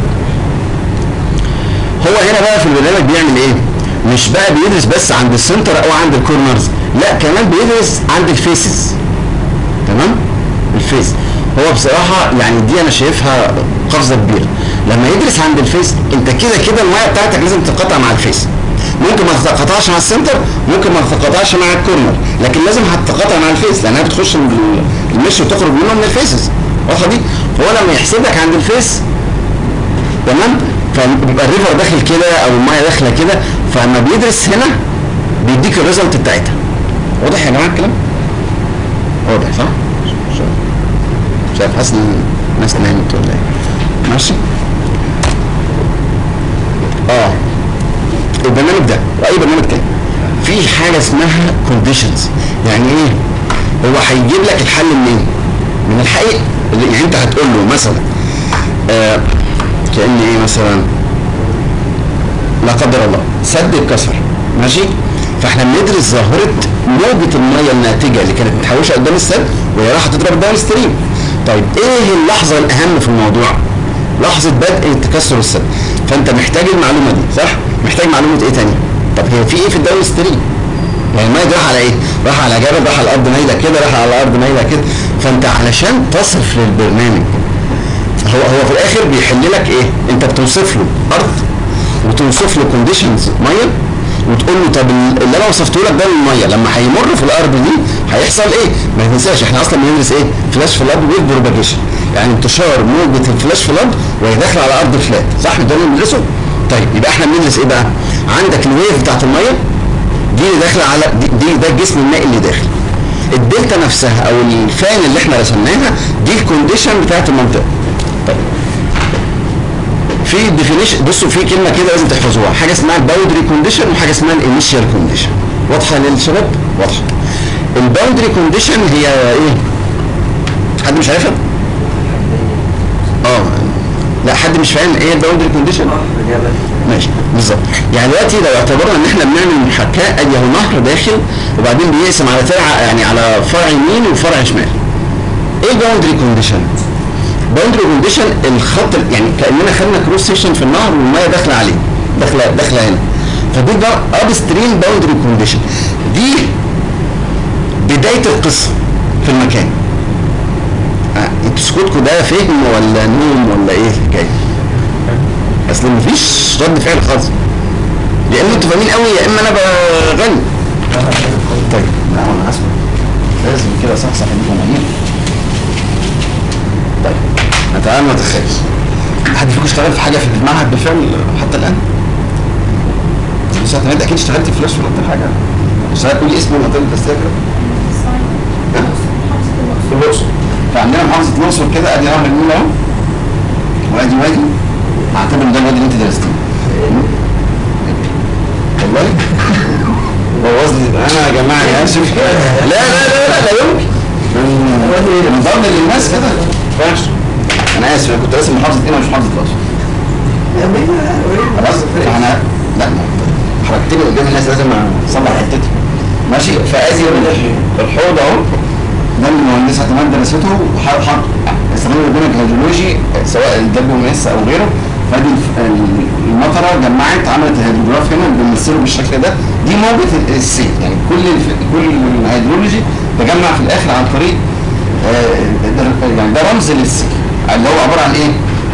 هو هنا بقى في البرنامج بيعمل ايه مش بقى بيدرس بس عند السنتر او عند الكورنرز لا كمان بيدرس عند الفيسز تمام الفيس هو بصراحة يعني دي أنا شايفها قفزة كبيرة لما يدرس عند الفيس أنت كده كده المية بتاعتك لازم تتقاطع مع الفيس ممكن ما تتقاطعش مع السنتر ممكن ما تتقاطعش مع الكورنر لكن لازم هتتقاطع مع الفيس لأنها بتخش من المش وتخرج منه من الفيسز واضحة دي فهو لما يحسب لك عند الفيس تمام فبيبقى الريفر داخل كده او الميه داخله كده فلما بيدرس هنا بيديك الريزلت بتاعتها واضح يا جماعه الكلام واضح صح شايف شايف حاسس ان الناس نامت ولا ايه ماشي اه البرنامج ده واي برنامج تاني في حاجه اسمها كونديشنز يعني ايه هو هيجيب لك الحل منين من الحقيقه اللي يعني انت هتقول له مثلا آه كان ايه مثلا لا قدر الله سد اتكسر ماشي فاحنا بندرس ظاهره موجه الميه الناتجه اللي كانت متحوشه قدام السد وهي رايحه تضرب الداون ستريم طيب ايه اللحظه الاهم في الموضوع لحظه بدء تكسر السد فانت محتاج المعلومه دي صح محتاج معلومه ايه تاني طب هي في ايه في الداون ستريم يعني الميه دي راح على ايه راح على جبل راح على الارض مايله كده راح على الارض مايله كده فانت علشان تصف للبرنامج هو هو في الاخر بيحل لك ايه انت بتوصف له ارض وتوصف له كونديشنز ميه وتقول له طب اللي انا وصفته لك ده من الميه لما هيمر في الارض دي هيحصل ايه؟ ما تنساش احنا اصلا بندرس ايه؟ فلاش فلاد ويف بروباجيشن يعني انتشار موجه الفلاش فلاد وهي داخله على ارض فلات صح ده اللي بندرسه؟ طيب يبقى احنا بندرس ايه بقى؟ عندك الويف بتاعت الميه دي اللي داخله على دي, دي ده الجسم المائي اللي داخل الدلتا نفسها او الفان اللي احنا رسمناها دي الكونديشن بتاعت المنطقه طيب في ديفينيشن بصوا في كلمه كده لازم تحفظوها حاجه اسمها الباوندري كونديشن وحاجه اسمها الانيشال كونديشن واضحه للشباب واضحه الباوندري كونديشن هي ايه حد مش عارفها اه لا حد مش فاهم ايه الباوندري كونديشن ماشي بالظبط يعني دلوقتي لو اعتبرنا ان احنا بنعمل محاكاه ادي اهو نهر داخل وبعدين بيقسم على ترعه يعني على فرع يمين وفرع شمال ايه الباوندري كونديشن باوندري كونديشن الخط يعني كاننا خدنا كروس سيشن في النهر والميه داخله عليه داخله داخله هنا فدي بقى اب ستريم باوندري كونديشن دي بدايه القصه في المكان آه، انتوا سكوتكم ده فهم ولا نوم ولا ايه الحكايه؟ اصل مفيش رد فعل خالص يا اما انتوا فاهمين قوي يا اما انا بغني طيب لا انا اسف لازم كده صحصح انكم عينين طيب تعال ما تخافش حد فيكم اشتغل في حاجه في المعهد بالفعل حتى الان؟ بس انت اكيد اشتغلت في فلاش ولا حاجه اشتغلت كل اسم المنطقه اللي بس في الاقصر فعندنا محافظه الاقصر كده ادي نهر النيل اهو وادي وادي اعتبر ان ده الوادي اللي انت درستيه والله بوظ لي انا يا جماعه يا اسف لا لا لا لا لا يمكن من ضمن للناس كده ما ينفعش انا اسف انا كنت راسم محافظه ايه مش محافظه الاقصر خلاص احنا لا حركتني قدام الناس لازم اصلح حتتي ماشي فادي الحوض اهو ده اللي المهندسه كمان درسته وحط استخدام البرنامج الهيدرولوجي سواء الدبليو ام اس او غيره فادي المطره جمعت عملت الهيدروجراف هنا بنمثله بالشكل ده دي موجه السيل يعني كل الف... كل الهيدرولوجي تجمع في الاخر عن طريق آه يعني ده رمز للسيل اللي هو عباره عن ايه؟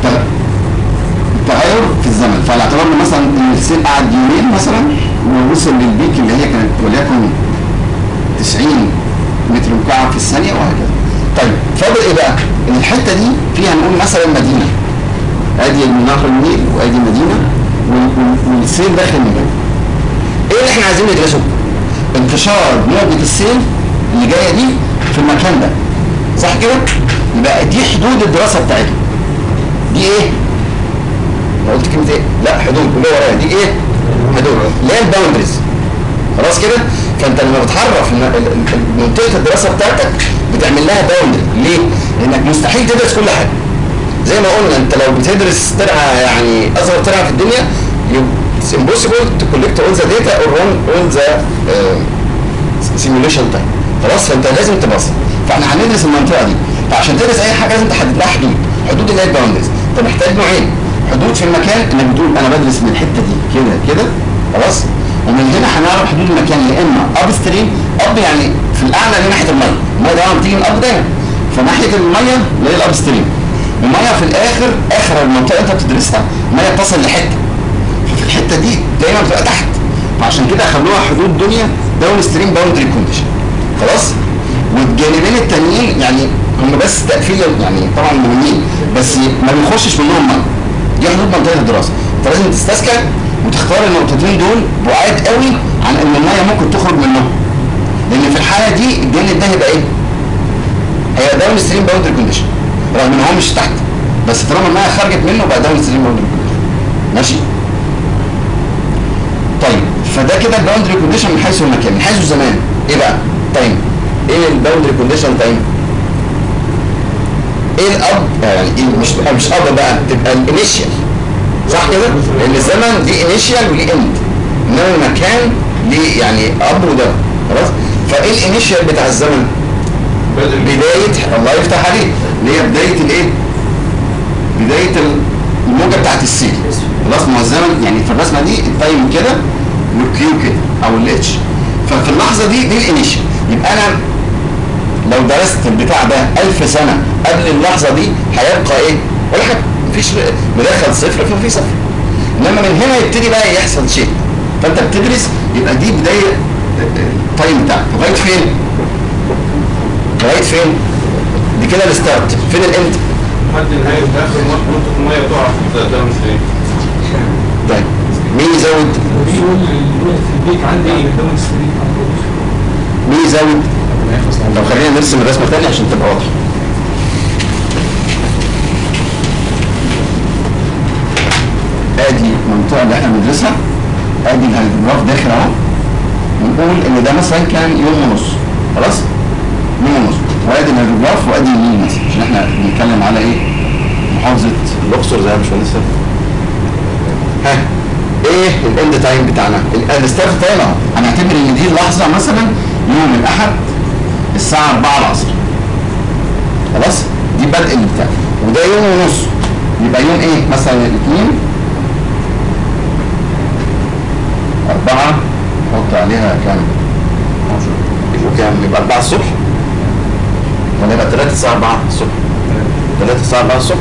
تغير في الزمن فعلى اعتبار ان مثلا ان السيل قعد يومين مثلا ووصل للبيك اللي هي كانت وليكن 90 متر مكعب في الثانيه وهكذا. طيب فاضل ايه بقى؟ ان الحته دي فيها نقول مثلا مدينه ادي نهر النيل وادي مدينه والسيل داخل المدينه. ايه اللي احنا عايزين ندرسه؟ انتشار موجه السيل اللي جايه دي في المكان ده. صح كده؟ يبقى دي حدود الدراسه بتاعتنا. دي ايه؟ أنا قلت كلمه ايه؟ لا حدود اللي ورايا دي ايه؟ حدود اللي هي الباوندريز. خلاص كده؟ فانت لما بتحرف منطقه الدراسه بتاعتك بتعمل لها باوندري ليه؟ لانك مستحيل تدرس كل حاجه زي ما قلنا انت لو بتدرس ترعه يعني اصغر ترعه في الدنيا it's impossible to collect all the data or run all the uh, simulation time خلاص فانت لازم تبسط فاحنا هندرس المنطقه دي فعشان تدرس اي حاجه لازم تحدد لها حدود حدود اللي هي الباوندريز انت محتاج نوعين حدود في المكان انك بتقول انا بدرس من الحته دي كده كده خلاص ومن هنا هنعرف حدود المكان يا اما اب ستريم اب يعني في الاعلى ناحيه الميه الميه دايما بتيجي من الاب دايما فناحيه الميه اللي هي الاب ستريم الميه في الاخر اخر المنطقه انت بتدرسها الميه بتصل لحته ففي الحته دي دايما بتبقى تحت فعشان كده خلوها حدود دنيا داون ستريم باوندري كونديشن خلاص والجانبين التانيين يعني هم بس تقفيل يعني طبعا مهمين بس ما بنخشش منهم ميه دي حدود منطقه الدراسه انت لازم تستذكر وتختار النقطتين دول بعاد قوي عن ان الميه ممكن تخرج منه لان في الحاله دي الجانب ده هيبقى ايه؟ هي داون ستريم باوندري كونديشن رغم ان هو مش تحت بس طالما الميه خرجت منه بقى داون ستريم باوندري كونديشن ماشي؟ طيب فده كده الباوندري كونديشن من حيث المكان من حيث الزمان ايه بقى؟ تايم ايه الباوندري كونديشن تايم؟ ايه الاب يعني إيه مش مش اب بقى تبقى الانيشال صح كده؟ لان الزمن دي انيشال وليه اند انما المكان ليه يعني اب وده خلاص؟ فايه الانيشال بتاع الزمن؟ بداية الله يفتح عليك اللي هي بداية الايه؟ بداية الموجة بتاعت السيل خلاص ما هو الزمن يعني في الرسمة دي التايم كده والكيو كده او الاتش ففي اللحظة دي دي الانيشال يبقى انا لو درست البتاع ده ألف سنة قبل اللحظة دي هيبقى ايه؟ ولا حاجة مفيش مدخل صفر ففي صفر انما من هنا يبتدي بقى يحصل شيء فانت بتدرس يبقى دي بداية التايم بتاعك لغاية فين؟ لغايه فين؟ دي كده الستارت فين الاند؟ لحد نهاية آخر نقطة المية تقع في ده مش ايه؟ طيب مين يزود؟ بيقول الوقت في البيت عندي داون ستريم مين يزود؟ طب خلينا نرسم الرسمه تاني عشان تبقى واضحه ادي المنطقه اللي احنا بندرسها ادي الهيدروجراف داخل اهو ونقول ان ده مثلا كان يوم ونص خلاص؟ يوم ونص وادي الهيدروجراف وادي النيل مثلا عشان احنا بنتكلم على ايه؟ محافظه الاقصر زي ما باشمهندس ها ايه الاند تايم بتاعنا؟ الستارت تايم اهو هنعتبر ان دي اللحظه مثلا يوم الاحد الساعه 4 العصر خلاص؟ دي بدء البتاع وده يوم ونص يبقى يوم ايه؟ مثلا الاثنين أربعة حط عليها كام؟ يبقوا كام؟ يبقى 4 الصبح ولا يبقى 3 الساعة 4 الصبح 3 الساعة 4 الصبح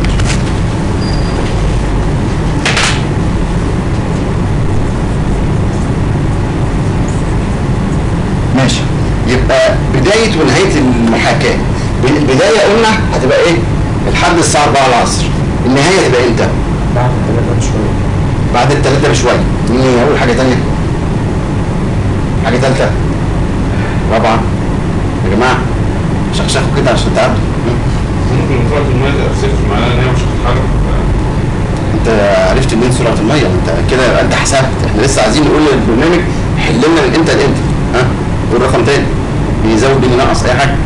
ماشي يبقى بداية ونهاية المحاكاة البداية قلنا هتبقى ايه؟ لحد الساعة 4 العصر النهاية هتبقى امتى؟ بعد ثلاثة بشوية بعد الثلاثة بشوية مين يقول حاجة تانية؟ حاجة تالتة رابعة يا جماعة شخشخوا كده عشان تعدوا ممكن نقطة المية تبقى صفر معناها إن هي مش هتتحرك انت عرفت منين سرعة المية انت كده يبقى انت حسبت احنا لسه عايزين نقول للبرنامج حل لنا من امتى لامتى ها قول رقم تاني بيزود بينقص اي حاجة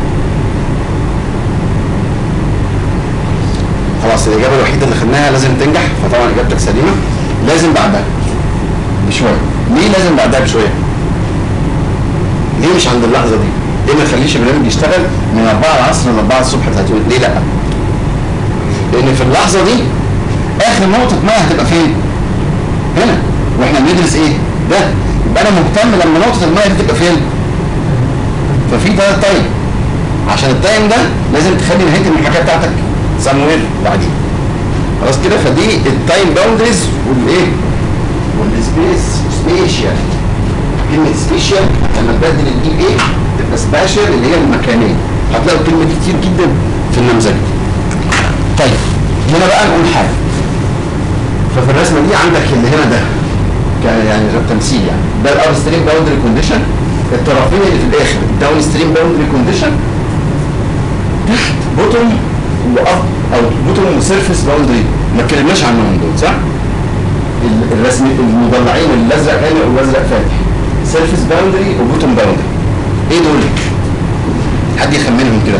خلاص الإجابة الوحيدة اللي خدناها لازم تنجح فطبعا إجابتك سليمة لازم بعدها بشوية ليه لازم بعدها بشوية؟ ليه مش عند اللحظة دي؟ ليه ما نخليش البرنامج يشتغل من 4 العصر ل 4 الصبح بتاعت يوم؟ ليه لأ؟ لأن في اللحظة دي آخر نقطة مية هتبقى فين؟ هنا واحنا بندرس ايه؟ ده يبقى انا مهتم لما نقطة المية دي تبقى فين؟ ففي ده تايم عشان التايم ده لازم تخلي نهاية المحاكاة بتاعتك سموير بعدين خلاص كده فدي التايم باوندريز والايه؟ والسبيس سبيشال كلمة سبيشال لما تبدل الدي ايه تبقى سباشال اللي هي المكانية هتلاقوا كلمة كتير جدا في النمذجة طيب هنا بقى نقول حاجة ففي الرسمه دي عندك اللي هنا ده كان يعني ده تمثيل يعني ده الاب ستريم باوندري كونديشن الطرفين اللي في الاخر الداون ستريم باوندري كونديشن تحت بوتوم واب او بوتوم وسيرفيس باوندري ما اتكلمناش عنهم دول صح؟ ال- الرسم المضلعين الازرق غامق والازرق فاتح سيرفيس باوندري وبوتوم باوندري ايه دول؟ حد يخمنهم كده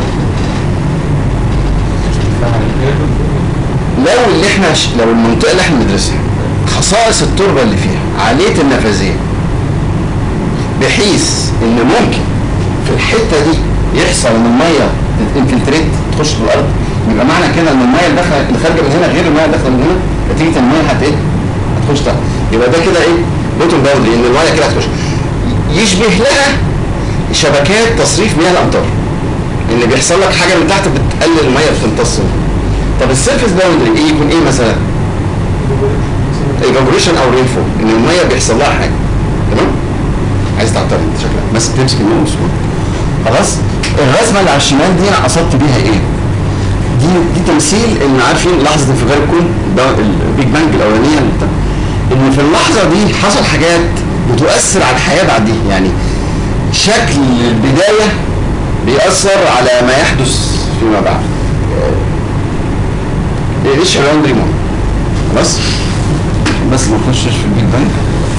لو اللي احنا ش... لو المنطقه اللي احنا بندرسها خصائص التربه اللي فيها عاليه النفاذيه بحيث ان ممكن في الحته دي يحصل ان الميه انفلتريت تخش في الارض يبقى معنى كده ان الميه اللي داخله اللي خارجه من هنا غير الميه اللي داخله من هنا نتيجه الميه هت ايه؟ هتخش تحت يبقى ده كده ايه؟ بوتوم باوندري ان الميه كده هتخش يشبه لها شبكات تصريف مياه الامطار ان بيحصل لك حاجه من تحت بتقلل الميه بتمتص طب السيرفيس باوندري ايه يكون ايه مثلا؟ ايفابوريشن او رينفول ان الميه بيحصل لها حاجه تمام؟ عايز تعطل انت شكلك بس بتمسك الميه مسكون خلاص؟ الرسمه اللي على الشمال دي انا قصدت بيها ايه؟ دي دي تمثيل ان عارفين لحظه انفجار الكون ده البيج بانج الاولانيه اللي بتاع ان في اللحظه دي حصل حاجات بتؤثر على الحياه بعدين يعني شكل البدايه بيأثر على ما يحدث فيما بعد آه، ايش لاندري مون خلاص بس ما نخشش في البيج بانج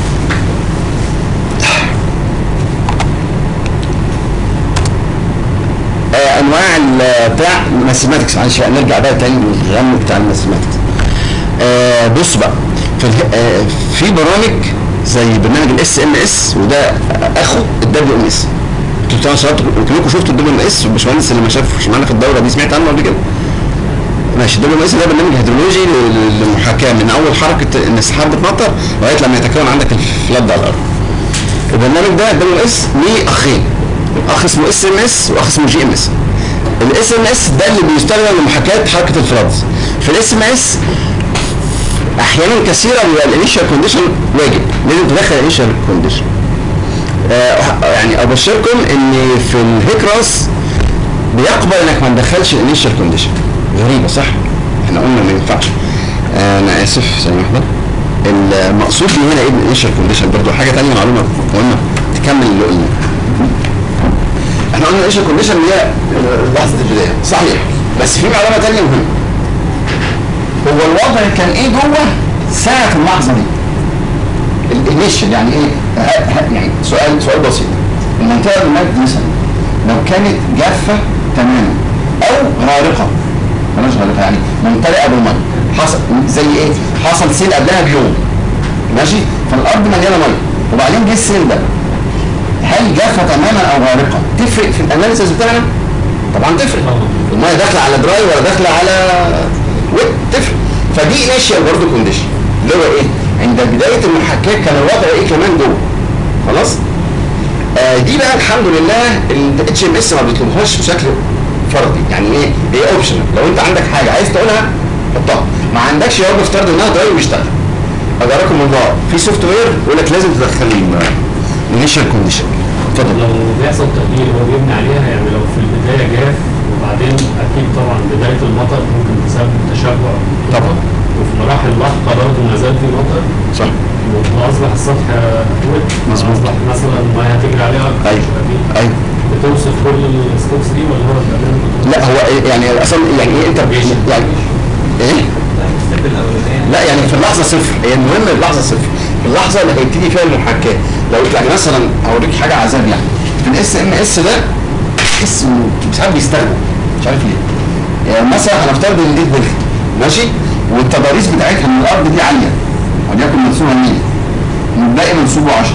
آه، انواع ال- بتاع الماثيماتكس معلش بقى نرجع بقى تاني للغم بتاع الماثيماتكس آه بص بقى في, اله- آه في برامج زي برنامج الاس ام اس وده اخو الدبليو ام اس انتوا طبعا شباب كلكم شفتوا الدبليو ام اس والباشمهندس اللي ما شافش معانا في الدوره دي سمعت عنه قبل كده ماشي الدبليو ام اس ده برنامج هيدرولوجي ل- للمحاكاه من اول حركه ان السحاب بتمطر لغايه لما يتكون عندك الفلاد على الارض البرنامج ده الدبليو ام اس ليه اخين اخ اسمه اس ام اس واخ اسمه جي ام اس الاس ام اس ده اللي بيستخدم لمحاكاه حركه الفلادز في الاس ام اس احيانا كثيره بيبقى الانيشال كونديشن واجب لازم تدخل الانيشال كونديشن يعني ابشركم ان في الهيكراس بيقبل انك ما تدخلش الانيشال كونديشن غريبه صح احنا قلنا ما ينفعش آه، انا اسف ثانيه واحده المقصود لي هنا ايه الانيشال كونديشن برضه حاجه ثانيه معلومه مهمه تكمل اللي قلنا احنا قلنا الانيشال كونديشن اللي هي لحظه البدايه صحيح بس في معلومه ثانيه مهمه هو الوضع كان ايه جوه ساعه اللحظه دي الانيشال يعني ايه ه- ه- يعني سؤال سؤال بسيط المنطقه اللي ماتت مثلا لو كانت جافه تماما او غارقه بلاش غارقه يعني ممتلئه بالميه حصل زي ايه حصل سيل قبلها بيوم ماشي فالارض مليانه ميه وبعدين جه السيل ده هل جافه تماما او غارقه تفرق في الاناليسيس بتاعنا طبعا تفرق الميه داخله على دراي ولا داخله على ويت تفرق فدي انيشال برضه كونديشن اللي هو ايه عند بدايه المحاكاه كان الوضع ايه كمان جوه خلاص آه دي بقى الحمد لله الاتش ام اس ما بيطلبهاش بشكل فردي يعني ايه هي اوبشنال لو انت عندك حاجه عايز تقولها حطها ما عندكش يا رب افترض انها دراي ويشتغل اجركم الله في سوفت وير يقول لك لازم تدخل الانيشال كونديشن اتفضل لو بيحصل تقدير هو بيبني عليها يعني لو في البدايه جاف وبعدين اكيد طبعا بدايه المطر ممكن تسبب تشبع طبعا وفي مراحل لاحقه برضه ما زال في مطر صح واصبح السطح ويت مظبوط. اصبح مثلا الميه هتجري عليها أكتر. ايوه أكيد. ايوه بتوصف كل الستوكس دي ولا هو البرنامج لا هو إيه يعني اصلا يعني ايه انت يعني ايه لا يعني في اللحظه صفر هي المهم اللحظه صفر اللحظه اللي هيبتدي فيها المحاكاه لو يعني مثلا اوريك حاجه عذاب يعني في الاس ام اس ده تحس انه ساعات بيستخدم مش عارف ليه يعني مثلا هنفترض ان دي دلخ ماشي والتضاريس بتاعتها من الارض دي عاليه وليكن منسوبها 100 ونلاقي منسوبه 10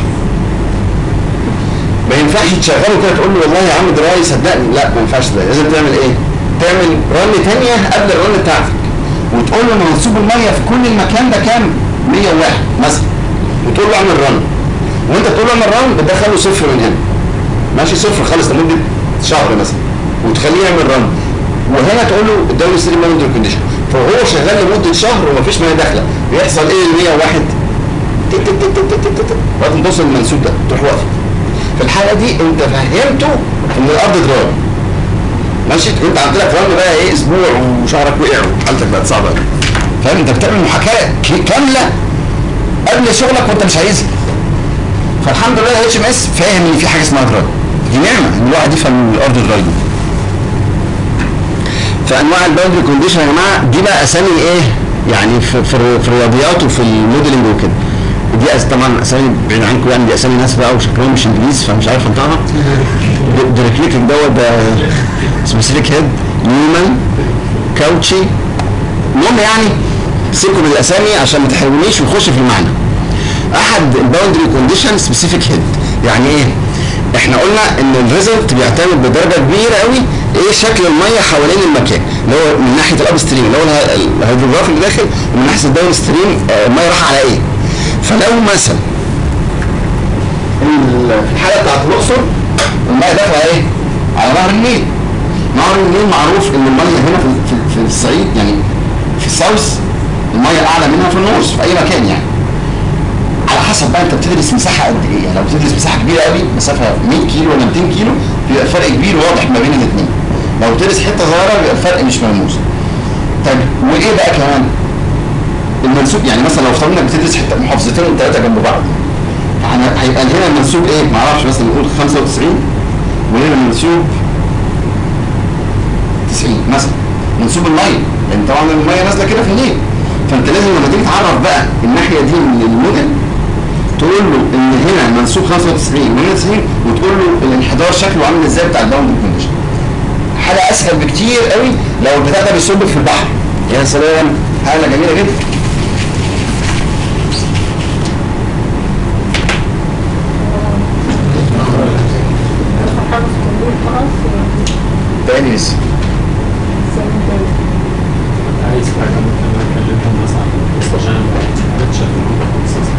ما ينفعش تشغله كده تقول له والله يا عم دراي صدقني لا ما ينفعش ده لازم تعمل ايه؟ تعمل رن تانية قبل الرن بتاعتك وتقول له ان منسوب الميه في كل المكان ده كام؟ 101 مثلا وتقول له اعمل رن وانت تقول له اعمل رن بتدخل له صفر من هنا ماشي صفر خالص لمده شهر مثلا وتخليه يعمل رن وهنا تقول له الدوري ستريم مانجر كونديشن فهو شغال لمده شهر ومفيش ميه داخله بيحصل ايه ال 101 تك تك تك تك تك تك تك لغايه ما توصل للمنسوب ده تروح واقف في الحاله دي انت فهمته ان الارض دراي ماشي انت عملت لك رن بقى ايه اسبوع وشعرك وقع وحالتك بقت صعبه قوي فاهم انت بتعمل محاكاه ك- كامله قبل شغلك وانت مش عايزها فالحمد لله الاتش ام اس فاهم ان في حاجه اسمها دراي دي نعمه ان الواحد يفهم الارض دراي دي فانواع الباوندري كونديشن يا جماعه دي بقى اسامي ايه يعني في في, الر- في الرياضيات وفي الموديلنج وكده دي أس- طبعا اسامي بعيد عنكم يعني دي اسامي ناس بقى وشكلهم مش انجليز فمش عارف انطقها ديريكليك دوت ده سبيسيفيك هيد نيومان كاوتشي المهم يعني سيبكم من الاسامي عشان ما تحرجونيش ونخش في المعنى احد الباوندري كونديشن سبيسيفيك هيد يعني ايه احنا قلنا ان الريزلت بيعتمد بدرجه كبيره قوي ايه شكل الميه حوالين المكان اللي هو من ناحيه الاب ستريم اللي هو اله- الهيدروجراف اللي داخل ومن ناحيه الداون ستريم آه، الميه رايحه على ايه فلو مثلا ال- في الحاله بتاعت الاقصر الميه داخله ايه على نهر النيل نهر النيل معروف ان الميه هنا في, في, في الصعيد يعني في الساوث الميه اعلى منها في النورث في اي مكان يعني على حسب بقى انت بتدرس مساحه قد ايه يعني لو بتدرس مساحه كبيره قوي مسافه 100 كيلو ولا 200 كيلو بيبقى الفرق كبير واضح ما بين الاثنين لو بتدرس حته صغيره بيبقى الفرق مش ملموس طيب وايه بقى كمان المنسوب يعني مثلا لو افترضنا انك بتدرس حته محافظتين وثلاثه جنب بعض هن- هيبقى هنا المنسوب ايه؟ معرفش مثلا نقول 95 وهنا المنسوب 90 مثلا منسوب الميه لان طبعا الميه نازله كده في النيل فانت لازم لما تيجي تعرف بقى الناحيه دي من الموديل تقول له ان هنا منسوب 95 وهنا 90 وتقول له الانحدار شكله عامل ازاي بتاع الباوند كونديشن حاجه اسهل بكتير قوي لو البتاع ده بيصب في البحر يا سلام حاجه جميله جدا تاني لسه عايز حاجه ممكن اكلمهم مثلا بس عشان ما عرفتش افهمهم اساسا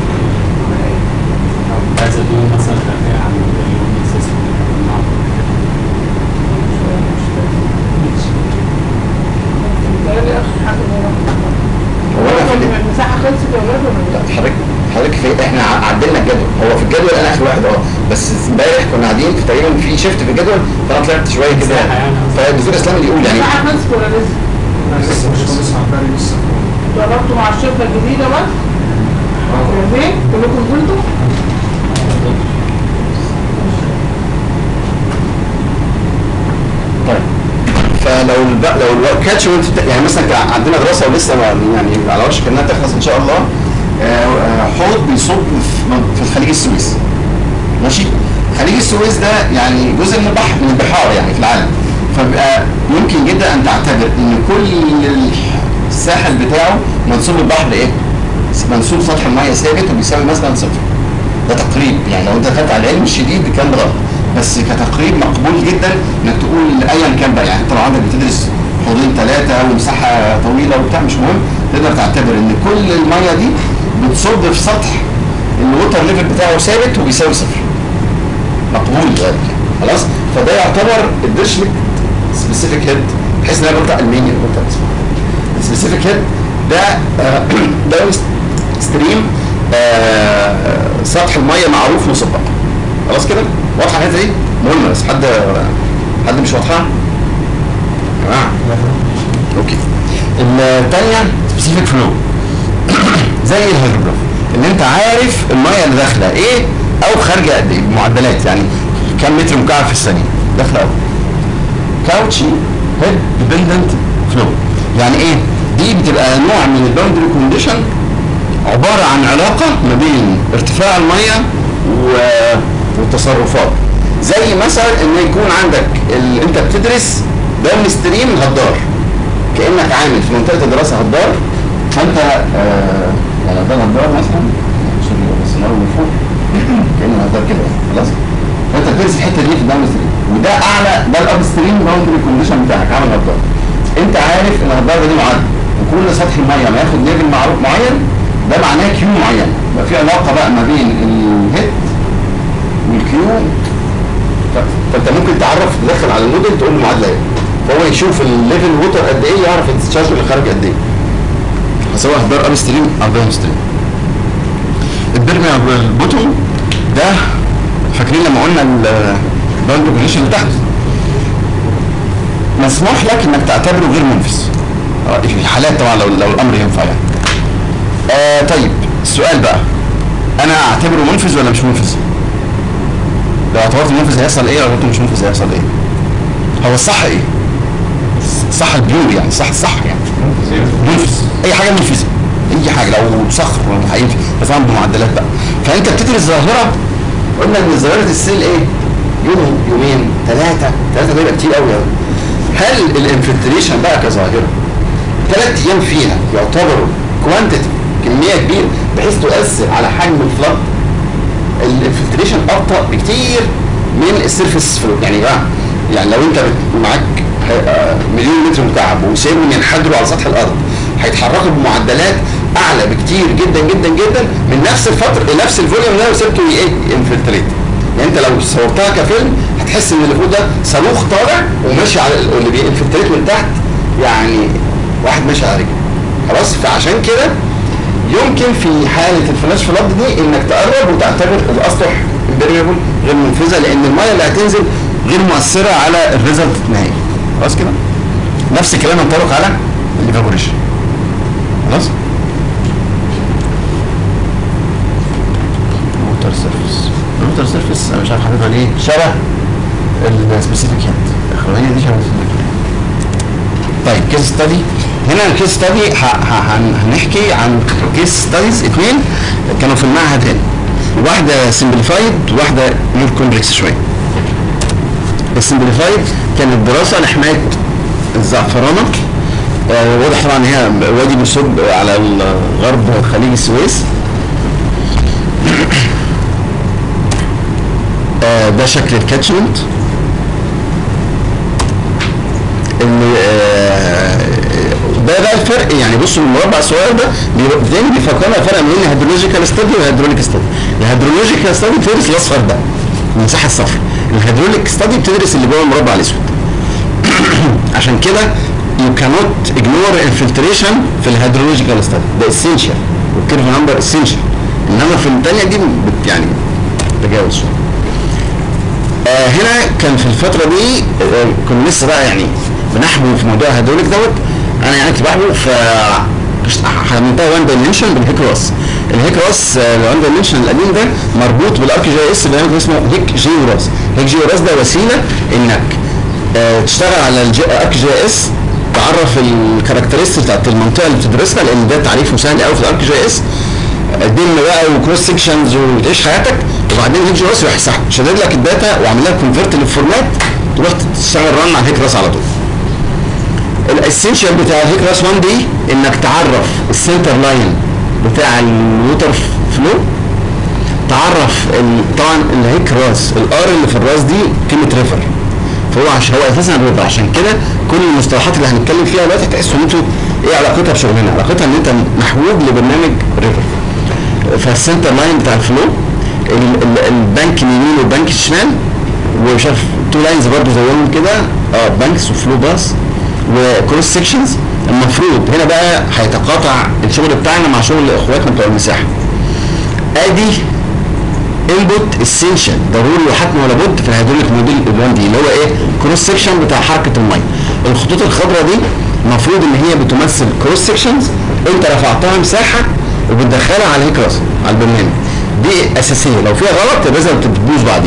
عايز اديهم مثلا خلفيه عن اليوم اساسا هو انا في ال- المساحة خلصت يا ولاد ولا لا حضرتك حضرتك في احنا ع- عدلنا الجدول هو في الجدول انا اخر واحد اه بس امبارح كنا قاعدين في تقريبا في شيفت في الجدول فانا طلعت شويه كده مساحة يعني. فالدكتور اسلام اللي يقول يعني المساحة خلصت ولا لسه؟ لسه مش خلص عبالي لسه جربتوا مع الشركة الجديدة بس؟ فين؟ كلكم قلتوا؟ طيب فلو الب... لو الكاتشمنت يعني مثلا كان عندنا دراسه ولسه ما يعني على وشك انها تخلص ان شاء الله آه، آه، حوض بيصب في من- في خليج السويس ماشي خليج السويس ده يعني جزء من البحر من البحار يعني في العالم فبقى يمكن جدا ان تعتبر ان كل الساحل بتاعه منسوب البحر ايه؟ منسوب سطح الميه ثابت وبيساوي مثلا صفر ده تقريب يعني لو انت دخلت على العلم الشديد الكلام ده غلط بس كتقريب مقبول جدا انك تقول ايا كان بقى يعني انت لو عندك بتدرس حوضين ثلاثه ومساحه طويله وبتاع مش مهم تقدر تعتبر ان كل الميه دي بتصب في سطح الووتر ليفل بتاعه ثابت وبيساوي صفر مقبول ذلك خلاص فده يعتبر الديرشليك سبيسيفيك هيد بحيث ان انا قلت المانيا قلت اسمه سبيسيفيك هيد ده آه، ده ستريم آه، سطح الميه معروف مسبق خلاص كده واضحه الحته دي مهمه بس حد حد مش واضحه يا جماعه اوكي الثانيه سبيسيفيك فلو زي الهيدروجراف ان انت عارف الميه اللي داخله ايه او خارجه قد ايه بمعدلات يعني كم متر مكعب في الثانيه داخله قد كاوتشي هيد ديبندنت فلو يعني ايه دي بتبقى نوع من الباوندري كونديشن عباره عن علاقه ما بين ارتفاع الميه و... والتصرفات زي مثلا ان يكون عندك ال... انت بتدرس داون ستريم هدار كانك عامل في منطقه الدراسه هدار فانت آه يعني ده هدار مثلا عشان يبقى بس النار من فوق كانه هدار كده خلاص فانت بتدرس الحته دي في الداون ستريم وده اعلى ده الاب ستريم باوندري كونديشن بتاعك عامل هدار انت عارف ان الهدار ده دي معدل وكل سطح الميه ما ياخد ليفل معروف معين ده معناه كيو معين يبقى في علاقه بقى ما بين الهيد والكيو ف- فانت ممكن تعرف تدخل على الموديل تقول له معادله ايه فهو يشوف الليفل ووتر قد ايه يعرف الديسشارج اللي خارج قد ايه سواء هدار اب ستريم او داون ستريم البرميابل بوتوم ده فاكرين لما قلنا الباوند كونديشن اللي تحت مسموح لك انك تعتبره غير منفذ آه، في حالات طبعا لو لو الامر ينفع يعني آه طيب السؤال بقى انا اعتبره منفذ ولا مش منفذ لو اعتبرت منفذ هيحصل ايه لو اعتبرت مش منفذ هيحصل ايه هو الصح ايه الصح البيور يعني صح الصح يعني منفذ اي حاجه منفذه اي حاجه لو صخر هينفذ بس طبعا بمعدلات بقى فانت بتدرس ظاهره قلنا ان ظاهره السيل ايه يوم يومين ثلاثه ثلاثه ده يبقى كتير قوي يعني. هل الانفلتريشن بقى كظاهره ثلاث ايام فيها يعتبروا كوانتيتي كميه كبيره بحيث تؤثر على حجم الفلد الانفلتريشن ابطا بكتير من السيرفيس فلو يعني بقى يعني لو انت بت- معاك آه، مليون متر مكعب وسايبهم ينحدروا على سطح الارض هيتحركوا بمعدلات اعلى بكتير جدا جدا جدا من نفس الفتره نفس الفوليوم اللي انا سبته ايه انفلتريت يعني انت لو صورتها كفيلم هتحس ان اللي فوق ده صاروخ طالع وماشي على ال- اللي بينفلتريت من تحت يعني واحد ماشي على رجله خلاص فعشان كده يمكن في حالة الفلاش فلاد دي انك تقرب وتعتبر الاسطح امبريبل غير منفذة لان المية اللي هتنزل غير مؤثرة على الريزلت النهائي خلاص كده نفس الكلام ينطبق على الايفابوريشن خلاص اوتر سيرفيس الاوتر سيرفيس انا مش عارف حاططها ليه شبه السبيسيفيك هيد الاخرانيه دي شبه السبيسيفيك طيب كيس ستادي هنا الكيس ستادي هنحكي عن كيس ستاديز اثنين كانوا في المعهد هنا واحده سمبليفايد وواحده مور كومبلكس شويه السمبليفايد كانت دراسه لحمايه الزعفرانه آه واضح طبعا ان هي وادي بيصب على غرب خليج السويس آه ده شكل الكاتشمنت اللي آه ده بقى الفرق يعني بصوا المربع الصغير ده بي- تاني بيفكرنا فرق بين الهيدرولوجيكال ستادي والهيدروليك ستادي الهيدرولوجيكال ستادي بتدرس الاصفر ده المساحه الصفراء الهيدروليك ستادي بتدرس اللي جوه المربع الاسود عشان كده you cannot ignore infiltration في الهيدرولوجيكال ستادي ده essential والكيرف نمبر essential انما في الثانيه دي بت يعني تجاوز شويه آه هنا كان في الفترة دي آه كنا لسه بقى يعني بنحبو في موضوع الهيدروليك دوت انا يعني كنت بحبو ف عملتها وان دايمنشن بالهيك راس الهيك راس آه، الوان دايمنشن القديم ده مربوط بالارك جي اس برنامج اسمه هيك جي راس هيك جي راس ده وسيله انك آه تشتغل على الارك جي اس تعرف الكاركترستكس بتاعت المنطقه اللي بتدرسها لان ده تعريفه سهل قوي في الارك جي اس دم بقى وكروس سكشنز وتعيش حياتك وبعدين هيك راس يروح يسحب شدد لك الداتا وعامل لها كونفرت للفورمات تروح تشتغل رن على الهيك راس على طول الاسينشال بتاع الهيك راس 1 دي انك تعرف السنتر لاين بتاع الووتر فلو تعرف ال- طبعا الهيك راس الار اللي في الراس دي كلمه ريفر فهو عشان هو اساسا ريفر عشان كده كل المصطلحات اللي هنتكلم فيها دلوقتي تحسوا ان انتوا ايه علاقتها بشغلنا علاقتها ان انت محبوب لبرنامج ريفر فالسنتر لاين بتاع الفلو ال- ال- البنك اليمين والبنك الشمال ومش عارف تو لاينز برضه زيهم كده اه بانكس وفلو باس وكروس سيكشنز المفروض هنا بقى هيتقاطع الشغل بتاعنا مع شغل اخواتنا بتوع المساحه ادي انبوت اسينشال ضروري وحتمي ولا بد في الهيدروليك موديل 1 دي اللي هو ايه كروس سيكشن بتاع حركه الميه الخطوط الخضراء دي المفروض ان هي بتمثل كروس سيكشنز انت رفعتها مساحه وبتدخلها على الهيك راس على البرنامج دي اساسيه لو فيها غلط يبقى لازم تبوظ بعدين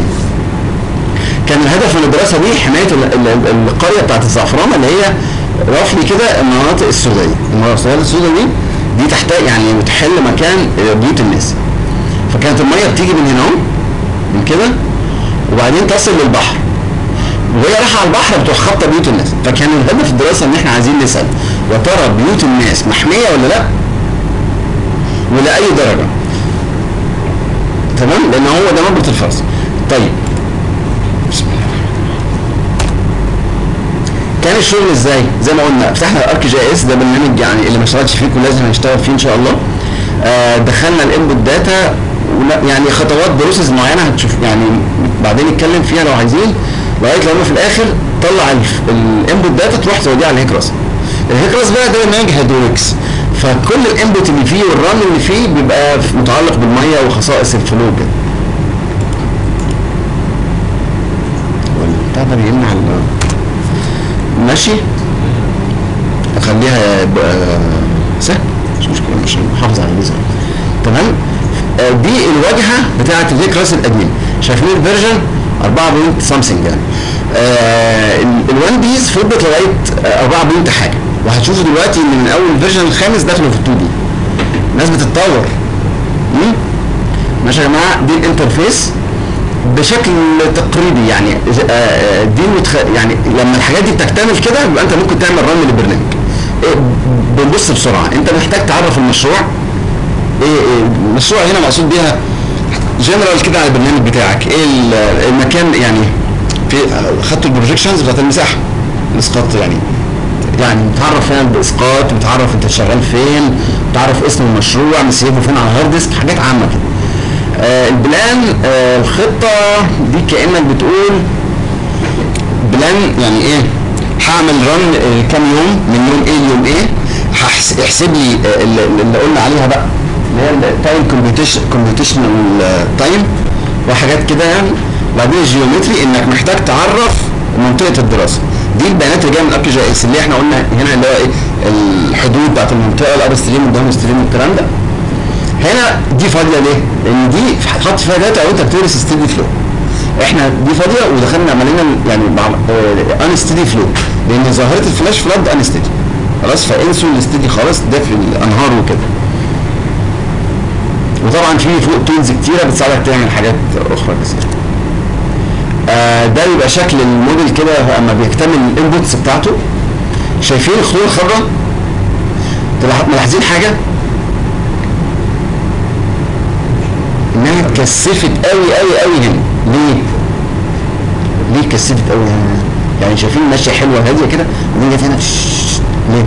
كان الهدف من الدراسه دي حمايه ال- ال- ال- القريه بتاعت الزعفرانه اللي هي رفلي كده المناطق السوداء المناطق السوداء دي دي تحتاج يعني بتحل مكان آه، بيوت الناس فكانت الميه بتيجي من هنا اهو من كده وبعدين تصل للبحر وهي رايحه على البحر بتروح خابطه بيوت الناس فكان الهدف الدراسه ان احنا عايزين نسال يا ترى بيوت الناس محميه ولا لا؟ ولاي درجه؟ تمام؟ لان هو ده مربط الفرس. طيب بسم الله كان الشغل ازاي؟ زي ما قلنا فتحنا الارك جي اس ده برنامج يعني اللي ما اشتغلش فيه كله لازم هنشتغل فيه ان شاء الله. آه دخلنا الانبوت داتا يعني خطوات بروسيس معينه هتشوف يعني بعدين نتكلم فيها لو عايزين لغايه لما في الاخر طلع الانبوت داتا تروح توديها على الهيك راس. الهيك راس بقى ده برنامج هيدروليكس فكل الانبوت اللي فيه والرن اللي فيه بيبقى متعلق بالميه وخصائص الفلو كده. والبتاع ده بيمنع ال ماشي اخليها يبقى سهل مش مشكله مش محافظ على الميزان تمام آه، دي الواجهه بتاعه الهيك راس القديم شايفين الفيرجن 4 بوينت سامثينج يعني ال1 ديز فضلت لغايه آه، 4 بوينت حاجه وهتشوفوا دلوقتي ان من اول الفيرجن الخامس دخلوا في ال 2 دي الناس بتتطور مم؟ ماشي يا جماعه دي الانترفيس بشكل تقريبي يعني آه، آه، دي متخ... يعني لما الحاجات دي بتكتمل كده يبقى انت ممكن تعمل رن للبرنامج إيه بنبص بسرعه انت محتاج تعرف المشروع ايه إيه المشروع هنا مقصود بيها جنرال كده على البرنامج بتاعك ايه ال- المكان يعني في خدتوا البروجيكشنز بتاعت المساحه الاسقاط يعني يعني بتعرف هنا باسقاط بتعرف انت شغال فين بتعرف اسم المشروع مسيبه فين على الهارد ديسك حاجات عامه كده آه البلان آه الخطه دي كانك بتقول بلان يعني ايه هعمل رن آه، كام يوم من يوم ايه ليوم ايه هحس- احسب لي آه، اللي اللي قلنا عليها بقى اللي هي التايم كومبيوتيشن كومبيوتيشنال تايم وحاجات كده يعني وبعدين الجيومتري انك محتاج تعرف منطقه الدراسه دي البيانات اللي جايه من الارك جي اس اللي احنا قلنا هنا اللي هو ايه الحدود بتاعت المنطقه الاب ستريم والداون ستريم والكلام ده هنا دي فاضيه ليه؟ لان دي هتحط فيها داتا او انت بتدرس ستيدي فلو احنا دي فاضيه ودخلنا عملنا يعني ان ستيدي فلو لان ظاهره الفلاش فلاد ان ستيدي خلاص فانسوا الستيدي خالص ده في الانهار وكده وطبعا في فوق تولز كتيره بتساعدك تعمل حاجات اخرى كتير آه ده يبقى شكل الموديل كده اما بيكتمل الانبوتس بتاعته شايفين الخطوط الخضراء تلاح- ملاحظين حاجه انها اتكثفت قوي قوي قوي هنا ليه؟ ليه اتكثفت قوي هنا؟ يعني شايفين ماشيه حلوه هاديه كده وبعدين جت هنا شش- ليه؟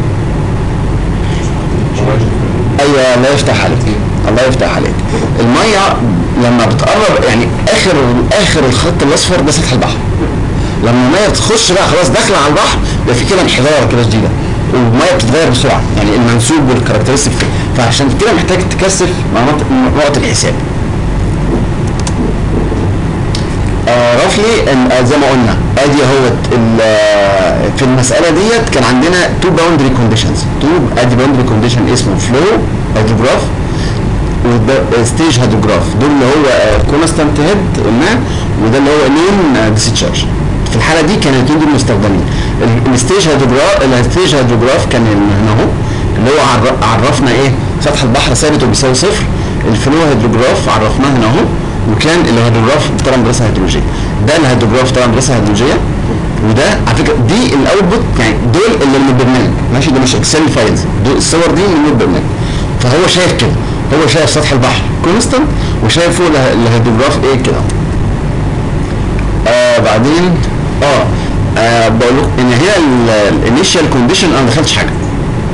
ايوه الله يفتح عليك الله يفتح عليك الميه لما بتقرب يعني اخر اخر الخط الاصفر ده سطح البحر لما الميه بتخش بقى خلاص داخله على البحر بيبقى في كده انحدار كده شديده والميه بتتغير بسرعه يعني المنسوب والكاركترستيك فعشان كده محتاج تكثف مناطق نقط الحساب آه رفلي إن- آه زي ما قلنا ادي هو في المساله ديت كان عندنا تو باوندري كونديشنز تو ادي باوندري كونديشن اسمه فلو هيدروجراف وده ستيج هيدروجراف دول اللي هو كونستانت هيد قلناه وده اللي هو مين ديسيتشارج في الحاله دي كان الاثنين دول مستخدمين ال- الستيج هيدروجراف الستيج هيدروجراف كان هنا اهو اللي هو عر- عرفنا ايه سطح البحر ثابت وبيساوي صفر الفلو هيدروجراف عرفناه هنا اهو وكان الهيدروجراف طبعا مدرسه هيدرولوجيه ده الهيدروجراف طبعا مدرسه هيدرولوجيه وده على فكره دي الاوتبوت يعني دول اللي من البرنامج ماشي ده مش اكسل فايلز دول الصور دي من البرنامج فهو شايف كده هو شايف سطح البحر كونستنت وشايف فوق اله- الهيدروجراف ايه كده آه بعدين اه, آه بقول لكم ان هي الانيشال كونديشن انا ما دخلتش حاجه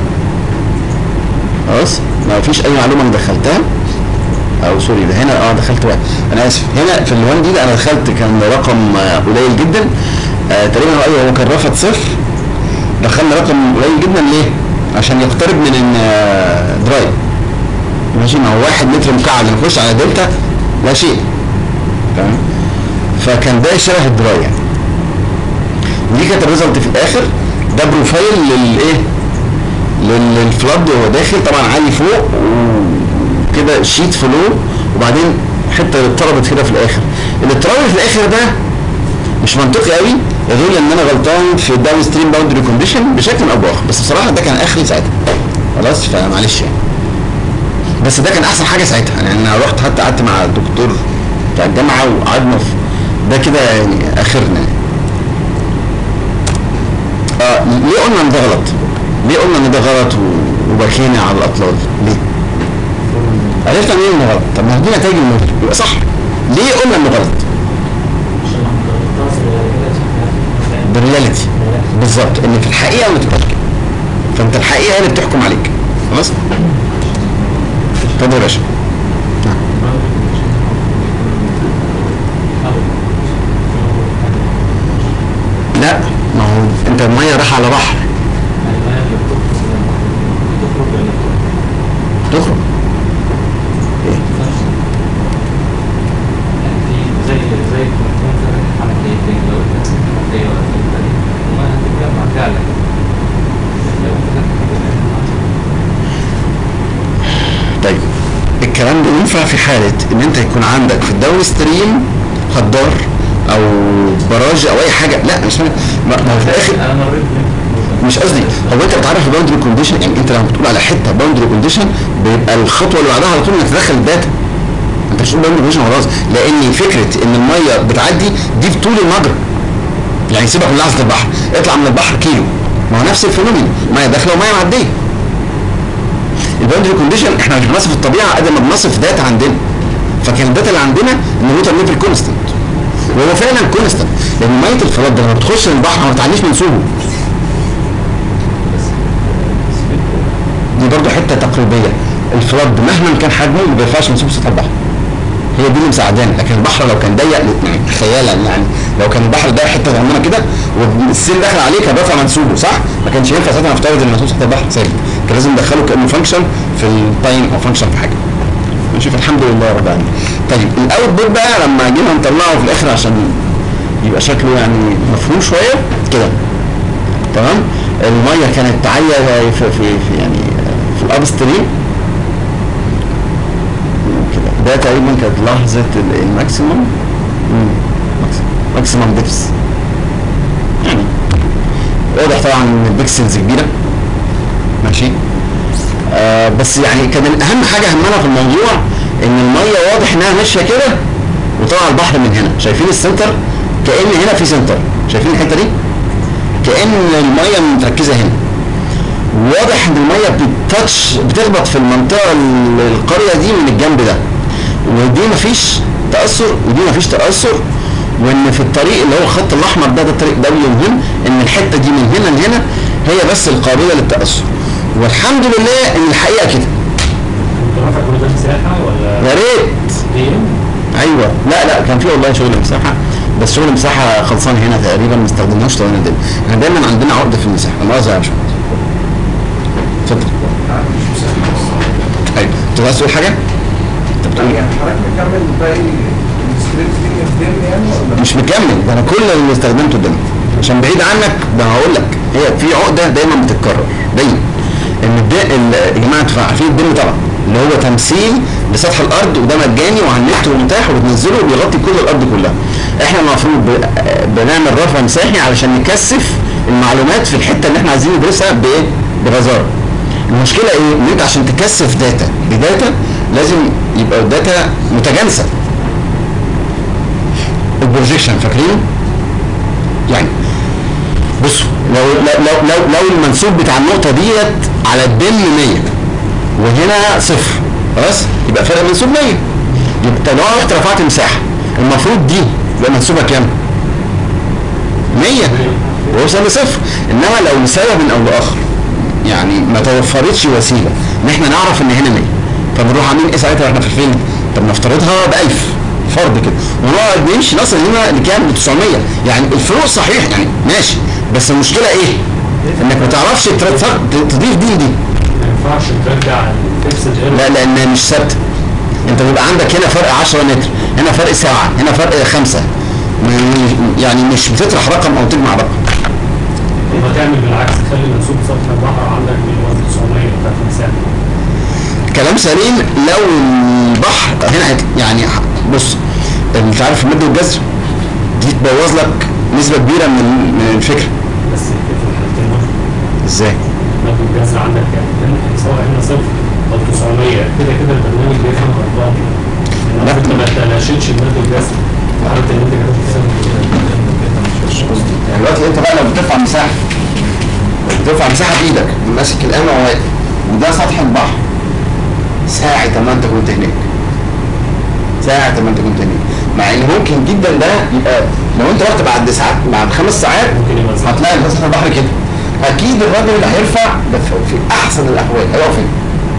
خلاص ما فيش اي معلومه انا دخلتها او سوري ده هنا اه دخلت واحد انا اسف هنا في الوان دي ده انا دخلت كان رقم آه، قليل جدا آه تقريبا هو ايوه هو كان رفض صفر دخلنا رقم قليل جدا ليه؟ عشان يقترب من آه، درايف ماشي ما هو واحد متر مكعب نخش على دلتا لا شيء تمام فكان ده شبه الدراي يعني ودي كانت الريزلت في الاخر ده بروفايل للايه؟ لل- للفلاد وهو داخل طبعا عالي فوق وكده شيت فلو وبعدين حته اضطربت كده في الاخر الاضطراب اللي في الاخر ده مش منطقي قوي يدل ان انا غلطان في الداون ستريم باوندري كونديشن بشكل او باخر بس بصراحه ده كان اخري ساعتها خلاص فمعلش يعني بس ده كان احسن حاجه ساعتها يعني انا رحت حتى قعدت مع الدكتور بتاع الجامعه وقعدنا في ده كده يعني اخرنا يعني. اه ليه قلنا ان ده غلط؟ ليه قلنا ان ده غلط و- وبكينا على الاطلال؟ ليه؟ عرفنا منين انه غلط؟ طب ما هو دي نتائج الموديل يبقى صح ليه قلنا انه غلط؟ بالرياليتي بالظبط ان في الحقيقه ما تبقاش كده فانت الحقيقه هي اللي بتحكم عليك خلاص؟ اتفضل يا باشا لا ما هو انت الميه رايحه على بحر تخرج ايه زي زي ما يكون في حنفيتين لو انت حنفيه ولا حنفيه وما هتتجمع فعلا لو انت طيب الكلام ده ينفع في حالة ان انت يكون عندك في الداون ستريم خضار او براج او اي حاجة لا مش ما ما هو في الاخر انا مريت بيه. مش قصدي هو انت بتعرف الباوندري كونديشن يعني انت لما بتقول على حته باوندري كونديشن بيبقى الخطوه اللي بعدها على طول انك تدخل الداتا انت مش تقول باوندري كونديشن خلاص لان فكره ان الميه بتعدي دي بطول المجرى يعني سيبك من لحظه البحر اطلع من البحر كيلو ما هو نفس الفينومين ميه داخله وميه معديه الباوندري كونديشن احنا مش بنصف الطبيعه قد ما بنصف داتا عندنا فكان الداتا اللي عندنا ان الووتر ليفل كونستنت وهو فعلا كونستنت لان ميه الفضاء ده لما بتخش البحر ما بتعليش منسوبه دي برضو حته تقريبيه الفلاد مهما كان حجمه ما بيرفعش منسوب سطح البحر هي دي اللي مساعدانا لكن البحر لو كان ضيق يعني خيالا يعني لو كان البحر ضيق حته صغننه كده والسيل داخل عليه كان رافع منسوبه صح؟ ما كانش ينفع ساعتها نفترض ان منسوب سطح البحر ثابت كان لازم ندخله كانه فانكشن في التايم او فانكشن في حاجه ماشي فالحمد لله رب العالمين طيب الاوت بوت بقى لما جينا نطلعه في الاخر عشان يبقى شكله يعني مفهوم شويه كده تمام الميه كانت عاليه في, في, في يعني في الاب ستريم كده ده تقريبا كانت لحظه ال- الماكسيموم مم، ماكسيموم- ماكسيموم ديبس يعني واضح طبعا ان البكسلز كبيره ماشي آه بس يعني كان اهم حاجه همنا في الموضوع ان الميه واضح انها ماشيه كده وطلع البحر من هنا شايفين السنتر كان هنا في سنتر شايفين الحته دي كان الميه متركزه هنا واضح ان الميه بتتاتش بتخبط في المنطقه ال- القريه دي من الجنب ده ودي مفيش تاثر ودي مفيش تاثر وان في الطريق اللي هو الخط الاحمر ده ده الطريق ده مهم ان الحته دي من هنا لهنا هي بس القابله للتاثر والحمد لله ان الحقيقه كده كنت رافع كل ده مساحه ولا يا ريت دي ام؟ ايوه لا لا كان في والله شغل مساحه بس شغل مساحه خلصان هنا تقريبا ما استخدمناش طبعا دايما احنا دايما عندنا عقده في المساحه لا مؤاخذه يا باشمهندس اتفضل ايوه انت عايز تقول حاجه؟ انت بتقول يعني حضرتك مكمل باقي السكريبت دي قدام يعني ولا مش مكمل ده انا كل اللي استخدمته ده عشان بعيد عنك ده هقول لك هي في عقده دايما بتتكرر دايما ان الد... ال- يا جماعه انتوا عارفين الدم طبعا اللي هو تمثيل لسطح الارض وده مجاني وعلى النت ومتاح وبتنزله وبيغطي كل الارض كلها احنا المفروض ب... بنعمل رفع مساحي علشان نكثف المعلومات في الحته اللي احنا عايزين ندرسها بايه بغزاره المشكله ايه ان انت عشان تكثف داتا بداتا لازم يبقى الداتا متجانسه البروجيكشن فاكرينه يعني بصوا لو لو لو لو, لو المنسوب بتاع النقطه ديت على الدم 100 وهنا صفر خلاص يبقى فرق منسوب 100 يبقى لو رحت رفعت مساحه المفروض دي يبقى منسوبها كام؟ 100 ويوصل لصفر انما لو لسبب او لاخر يعني ما توفرتش وسيله ان احنا نعرف ان هنا 100 فبنروح عاملين ايه ساعتها واحنا في الفيلم؟ طب نفترضها ب 1000 فرض كده ونقعد نمشي نصل هنا لكام؟ ل 900 يعني الفروق صحيح يعني ماشي بس المشكله ايه؟ انك ما تعرفش تر- تضيف دي لدي ما ينفعش ترجع الفيكسد ايرور لا لان مش ثابته انت بيبقى عندك هنا فرق 10 متر هنا فرق ساعه هنا فرق خمسة م- يعني مش بتطرح رقم او تجمع رقم يبقى تعمل بالعكس تخلي منسوب سطح البحر عندك من 900 بتاعت المساحه كلام سليم لو البحر هنا هت- يعني بص انت عارف المد والجزر دي تبوظ لك نسبه كبيره من من الفكره بس في الحالتين دول ازاي؟ مد الجذر عندك يعني هنا سواء هنا صفر او 900 كده كده البرنامج بيفهم ارقام لا. انت ما تلاشتش المد والجذر في حاله ان انت كده يعني دلوقتي انت بقى لو بترفع مساحه بترفع مساحه بايدك ماسك القلم وهو واقف وده سطح البحر ساعة ما انت كنت هناك ساعة ما انت كنت هناك مع ان ممكن جدا ده يبقى لو انت رحت بعد ساعات بعد خمس ساعات ممكن يبقى صح. هتلاقي سطح البحر كده اكيد الراجل اللي هيرفع ده في في احسن الاحوال هيقف هنا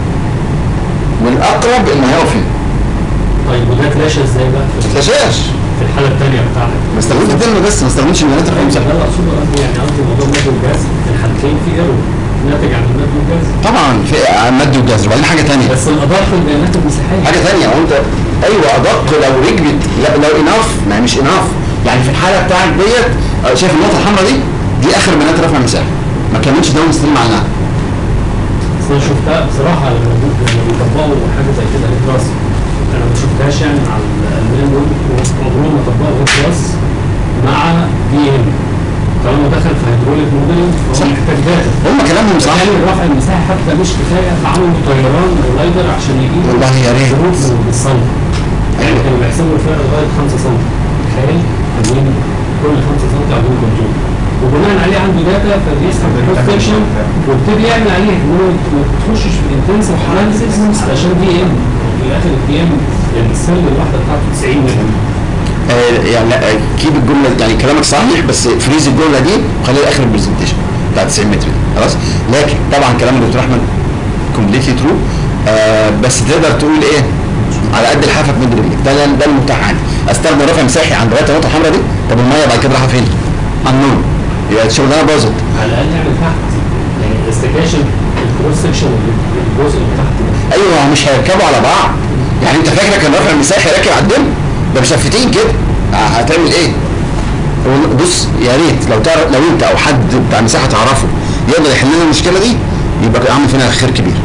والاقرب انه هيقف هنا طيب وده تلاشى ازاي بقى ما في تتلاشاش في الحاله الثانيه بتاعتك ما استخدمش الدم بس ما استخدمش المناطق ده الخمسه اللي اقصده قصدي يعني قصدي موضوع المد والجذر في الحالتين في ايرور ناتج عن المد والجذر طبعا في مد وجزر وبعدين حاجه ثانيه بس الادق البيانات المساحيه حاجه ثانيه وانت ايوه ادق لو ركبت لا لو اناف ما هي مش اناف يعني في الحاله بتاعت ديت آه، شايف النقطه الحمراء دي دي اخر بيانات رفع المساحه ما كملش داون ستريم عنها بس انا شفتها بصراحه لما بي- لما بيطبقوا حاجه زي كده ايه كلاس انا ما شفتهاش يعني مع الالمان دول عمرهم ما طبقوا ايه كلاس مع دي ام طالما دخل في هيدروليك موديلنج صح. فهو محتاج داتا هم كلامهم صح يعني رفع المساحه حتى مش كفايه فعملوا طيران ولايدر عشان يجيبوا والله يا ريت. الظروف بالسم يعني أيوة. كانوا بيحسبوا الفرق لغايه 5 سم تخيل عاملين كل 5 سم عاملين كنترول وبناء عليه عنده داتا فبيسحب الكروس سكشن وابتدي يعمل عليه ان هو ما تخشش في الانتنسيف اناليسيس عشان دي ام في الاخر الدي ام السيل الواحده بتاعته 90 مللي آه يعني لا كيب الجمله يعني كلامك صحيح بس فريز الجمله دي وخليها اخر البرزنتيشن بتاع 90 متر دي خلاص لكن طبعا كلام الدكتور احمد كومبليتلي ترو آه بس تقدر تقول ايه على قد الحافه تمد رجلك ده ده المتاح عندي استخدم رفع مساحي عند لغايه النقطه الحمراء دي طب الميه بعد كده رايحه فين؟ النون يبقى الشغلانه باظت على الاقل نعمل تحت يعني الاستيكيشن الكروس سكشن الجزء اللي تحت ده ايوه هو مش هيركبوا على بعض يعني انت فاكرك ان رفع المساحي راكب على الدم ده مشفتين كده ه- هتعمل ايه والله بص يا ريت لو تعرف لو انت او حد بتاع مساحه تعرفه يقدر يحل لنا المشكله دي يبقى عامل فينا خير كبير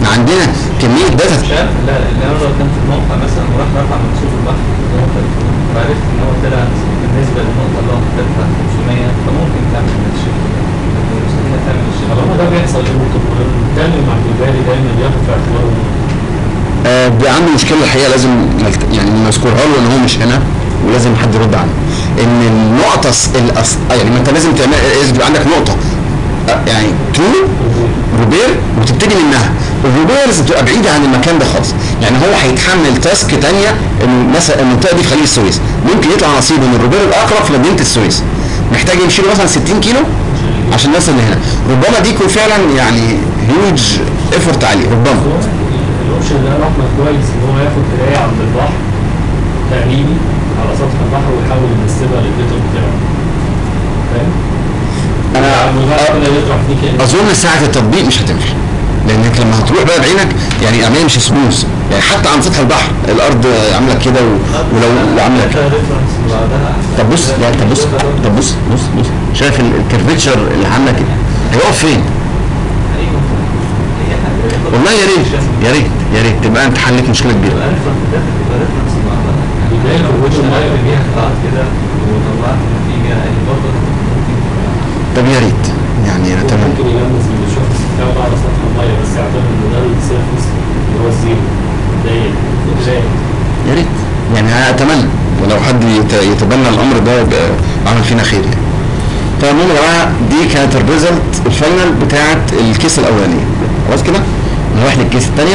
احنا عندنا كميه داتا شاف لا اللي انا لو كان في الموقع مثلا وراح رفع منسوب البحر الموقع وعرفت ان هو طلع بالنسبه للنقطه اللي هو حاططها 500 فممكن تعمل الشيء لكن مستحيل تعمل الشيء طالما ده بيحصل ممكن نتكلم مع الجبالي دايما ياخد في اعتباره آه بقى عنده مشكله الحقيقه لازم نلت- يعني نذكرها له ان هو مش هنا ولازم حد يرد عنه ان النقطه الس- الأص... آه يعني ما انت لازم تعمل لازم يبقى عندك نقطه آه يعني تو روبير وتبتدي منها الروبيرز بتبقى بعيده عن المكان ده خالص يعني هو هيتحمل تاسك تانية انه مثلا المنطقه دي في خليج السويس ممكن يطلع نصيبه من الروبير الاقرب في مدينه السويس محتاج يمشي له مثلا 60 كيلو عشان يوصل لهنا ربما دي يكون فعلا يعني هيوج ايفورت عليه ربما الاوبشن ده احمد كويس ان هو ياخد قرايه عند البحر تقريبي على سطح البحر ويحاول ينسبها للديتا بتاعه فاهم؟ انا وبعد كده يطرح فيك يعني اظن ساعه التطبيق مش هتنفع لانك لما هتروح بقى بعينك يعني العمليه مش سموث يعني حتى عن سطح البحر الارض عامله كده و- ولو عامله كده ريفرنس بعدها طب بص لا طب بص طب بص بص بص شايف ال- الكيرفيتشر اللي عامله كده هيقف فين؟ ايوه هي حاجه والله يا ريت يا ريت يا ريت تبقى انت حليت مشكله كبيره يبقى ريفرنس ده تبقى ريفرنس بعدها يعني بداية لو الوجه كنت المائي بيها قطعت كده وطلعت نتيجه يعني برضه ممكن طب يا ريت يعني انا تمام ممكن يلمس الشخص بتاعه ده على سطح الميه بس يعتبر ان ده السيرفس اللي هو الزيرو ده قرايه يا ريت يعني أنا اتمنى ولو حد يت- يتبنى الامر ده يبقى عمل فينا خير يعني فالمهم يا جماعه دي كانت الريزلت الفاينل بتاعت الكيس الاولانيه خلاص كده نروح للكيس الثانيه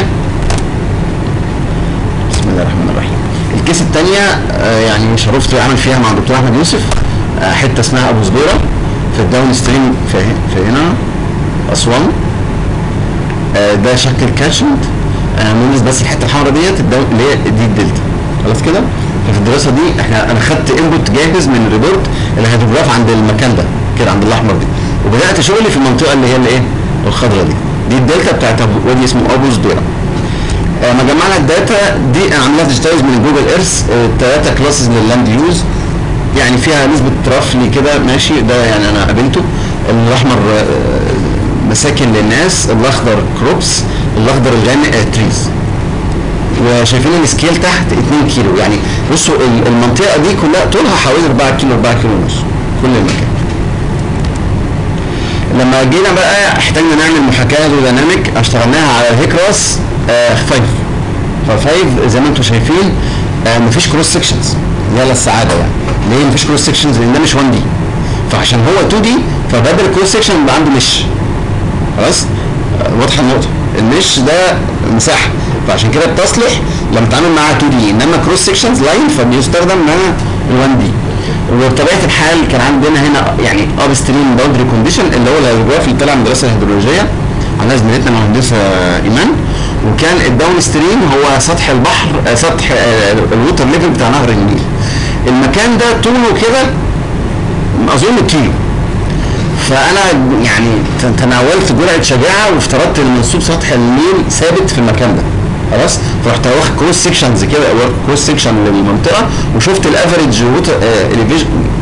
بسم الله الرحمن الرحيم الكيس الثانيه يعني شرفت عامل فيها مع الدكتور احمد يوسف آه، حته اسمها ابو زبيره في الداون ستريم في في هنا اسوان آه، ده شكل كاتشمنت مونس بس الحته الحمراء ديت الدو... اللي هي دي الدلتا خلاص كده ففي الدراسه دي احنا انا خدت انبوت جاهز من الريبورت الهيدروجراف عند المكان ده كده عند الاحمر دي وبدات شغلي في المنطقه اللي هي الايه الخضراء دي دي الدلتا بتاعت أبو- وادي اسمه ابو زبيره آه، ما جمعنا الداتا دي انا عاملها ديجيتايز من جوجل ايرث ثلاثه كلاسز لللاند يوز يعني فيها نسبه رفلي كده ماشي ده يعني انا قابلته الاحمر آه، مساكن للناس الاخضر كروبس الاخضر الغامق تريز وشايفين السكيل تحت 2 كيلو يعني بصوا ال- المنطقه دي كلها طولها حوالي 4 كيلو 4 كيلو ونص كل المكان لما جينا بقى احتاجنا نعمل محاكاه هيدروديناميك اشتغلناها على هيكراس 5 ف5 زي ما انتم شايفين آه مفيش كروس سكشنز يلا السعاده يعني ليه مفيش كروس سكشنز لان ده مش 1 دي فعشان هو 2 دي فبدل الكروس سكشن يبقى عنده مش خلاص آه، واضحه النقطه المش ده مساحه فعشان كده بتصلح لما تتعامل معاها 2 دي انما كروس سكشنز لاين فبيستخدم معاها ال 1 دي وبطبيعه الحال كان عندنا هنا يعني اب ستريم باوندري كونديشن اللي هو الهيدروجراف اللي طلع من الدراسه الهيدرولوجيه عندنا زميلتنا المهندسه ايمان وكان الداون ستريم هو سطح البحر آه، سطح آه، الووتر ليفل بتاع نهر النيل المكان ده طوله كده اظن كيلو فانا يعني ت- تناولت جرعه شجاعه وافترضت ان منسوب سطح النيل ثابت في المكان ده خلاص فرحت واخد كروس سيكشنز كده كروس سيكشن للمنطقه وشفت الافريج ووتر اليفيشن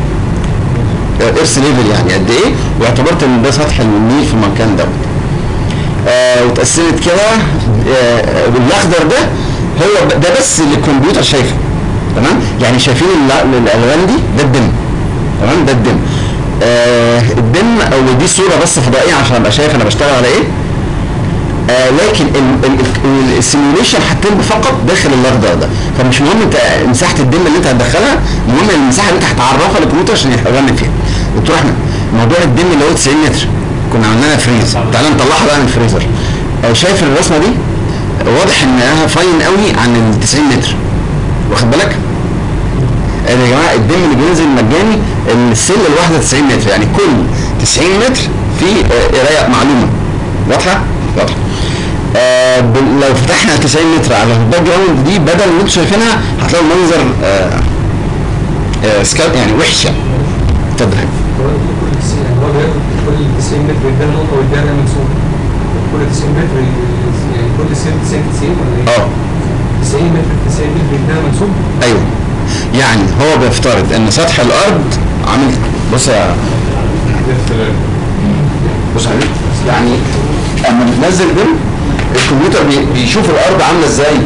ايرث ليفل يعني قد ايه واعتبرت ان ده سطح النيل في المكان دوت آه واتقسمت كده آه الاخضر ده هو ب- ده بس اللي الكمبيوتر شايفه تمام يعني شايفين الل- الالوان دي ده الدم تمام ده الدم آه الدم او دي صوره بس فضائيه عشان ابقى شايف انا بشتغل على ايه آه لكن السيميوليشن هتتم فقط داخل الاخضر ده فمش مهم انت مساحه الدم اللي انت هتدخلها المهم المساحه اللي انت هتعرفها للكمبيوتر عشان يغني فيها دكتور احمد موضوع الدم اللي هو 90 متر كنا عملنا فريز تعالى نطلعها بقى من الفريزر آه شايف الرسمه دي واضح انها فاين قوي عن ال 90 متر واخد بالك يعني يا جماعه الدم اللي بينزل مجاني السله الواحده 90 متر يعني كل 90 متر في آه، قرايه معلومه واضحه؟ واضحه آه بال- لو فتحنا 90 متر على الباك جراوند دي بدل اللي انتم شايفينها هتلاقوا المنظر آه آه سكال يعني وحش يعني اتفضل هو كل 90 يعني هو بياخد كل 90 متر يديها نقطة ويديها منسوب كل 90 متر ي- يعني كل 90 90 90 ولا ايه؟ اه 90 متر في 90 متر يديها منسوب ايوه يعني هو بيفترض ان سطح الارض عامل بص يا بص يا حبيبي يعني اما بتنزل دم الكمبيوتر بي- بيشوف الارض عامله ازاي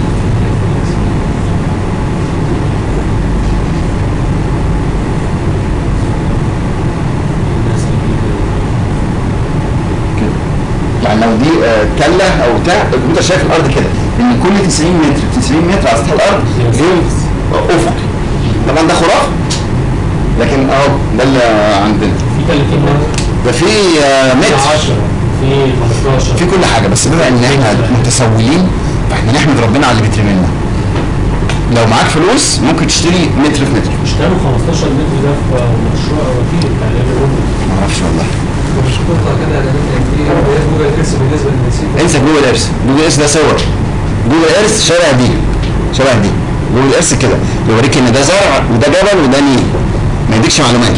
كده. يعني لو دي آه، تله او بتاع الكمبيوتر شايف الارض كده ان كل 90 متر 90 متر على سطح الارض ليهم افقي طبعا ده خرافه لكن اهو ده اللي عندنا في 30 مره ده في آه، في متر 10 في 15 في كل حاجه بس بما ان احنا متسولين فاحنا نحمد ربنا على اللي بيترمي لنا لو معاك فلوس ممكن تشتري متر في متر اشتروا 15 متر ده في مشروع وكيل بتاع الأردن ما اعرفش والله مش نقطة كده يا جماعة في بدايات جوجل ايرث بالنسبة للنسيج انسى جوجل ايرث جوجل ايرث ده صور جوجل ايرث شبه دي شبه دي جوجل ايرث كده يوريك ان ده زرع وده جبل وده نيل ما يديكش معلومات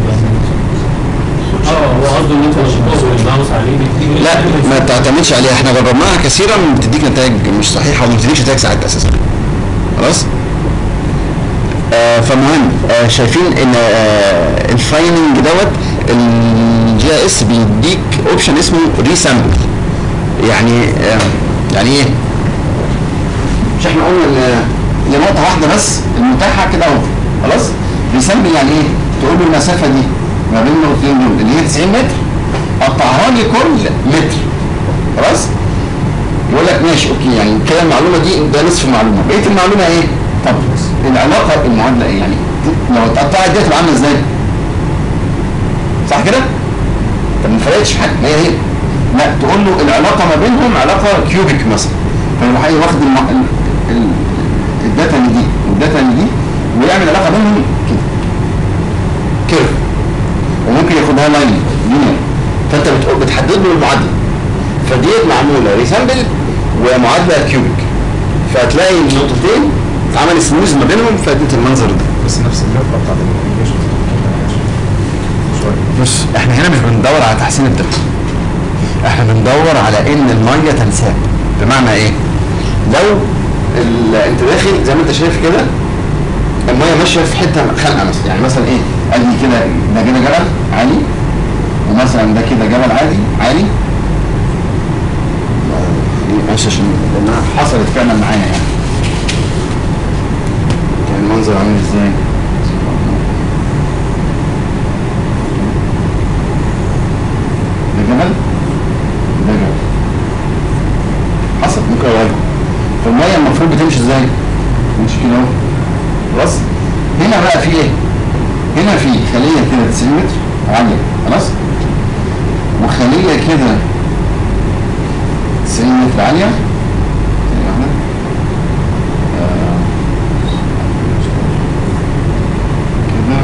اه هو قصده ان انت لو بتدور الماوس عليه بتيجي لا ما تعتمدش عليها احنا جربناها كثيرا بتديك نتائج مش صحيحه وما بتديكش نتائج ساعات اساسا خلاص آه فمهم آه شايفين ان آه الفايننج دوت الجي اي اس بيديك اوبشن اسمه ريسامبل يعني آه يعني ايه مش احنا قلنا ان هي نقطه واحده بس المتاحه كده اهو خلاص ريسامبل يعني ايه تقول له المسافه دي ما بين النقطتين دول اللي هي 90 متر قطعها لي كل متر خلاص يقول لك ماشي اوكي يعني كده المعلومه دي ده نصف المعلومه بقيه المعلومه ايه طب العلاقه المعادله ايه يعني لو اتقطعت دي هتبقى عامله ازاي صح كده طب ما فرقتش في حاجه ما هي هي لا تقول له العلاقه ما بينهم علاقه كيوبيك مثلا فيروح هي واخد الم... ال... ال... الداتا اللي دي والداتا اللي دي ويعمل علاقه بينهم كده كيرف وممكن ياخدها لاين لينير فانت بتقول بتحدد له المعادله فديت معموله ريسامبل ومعادله كيوبيك فهتلاقي النقطتين اتعمل سموز ما بينهم فادت المنظر ده بس نفس اللفه بتاعت الابلكيشن شويه بص احنا هنا مش بندور على تحسين الدقه احنا بندور على ان الميه تنساب بمعنى ايه لو ال... انت داخل زي ما انت شايف كده الميه ماشيه في حته خانقه مثلا يعني مثلا ايه قال لي كده ده كده جبل عالي ومثلا ده كده جبل عادي عالي دي ماشي عشان لانها حصلت فعلا معايا يعني كان المنظر عامل ازاي ده جبل ده جبل حصل ممكن اوريكم فالميه المفروض بتمشي ازاي؟ تمشي كده اهو خلاص هنا بقى في ايه؟ هنا في خليه كده 90 متر عاليه خلاص وخليه كده 90 متر عاليه ثانية واحدة. آه. كده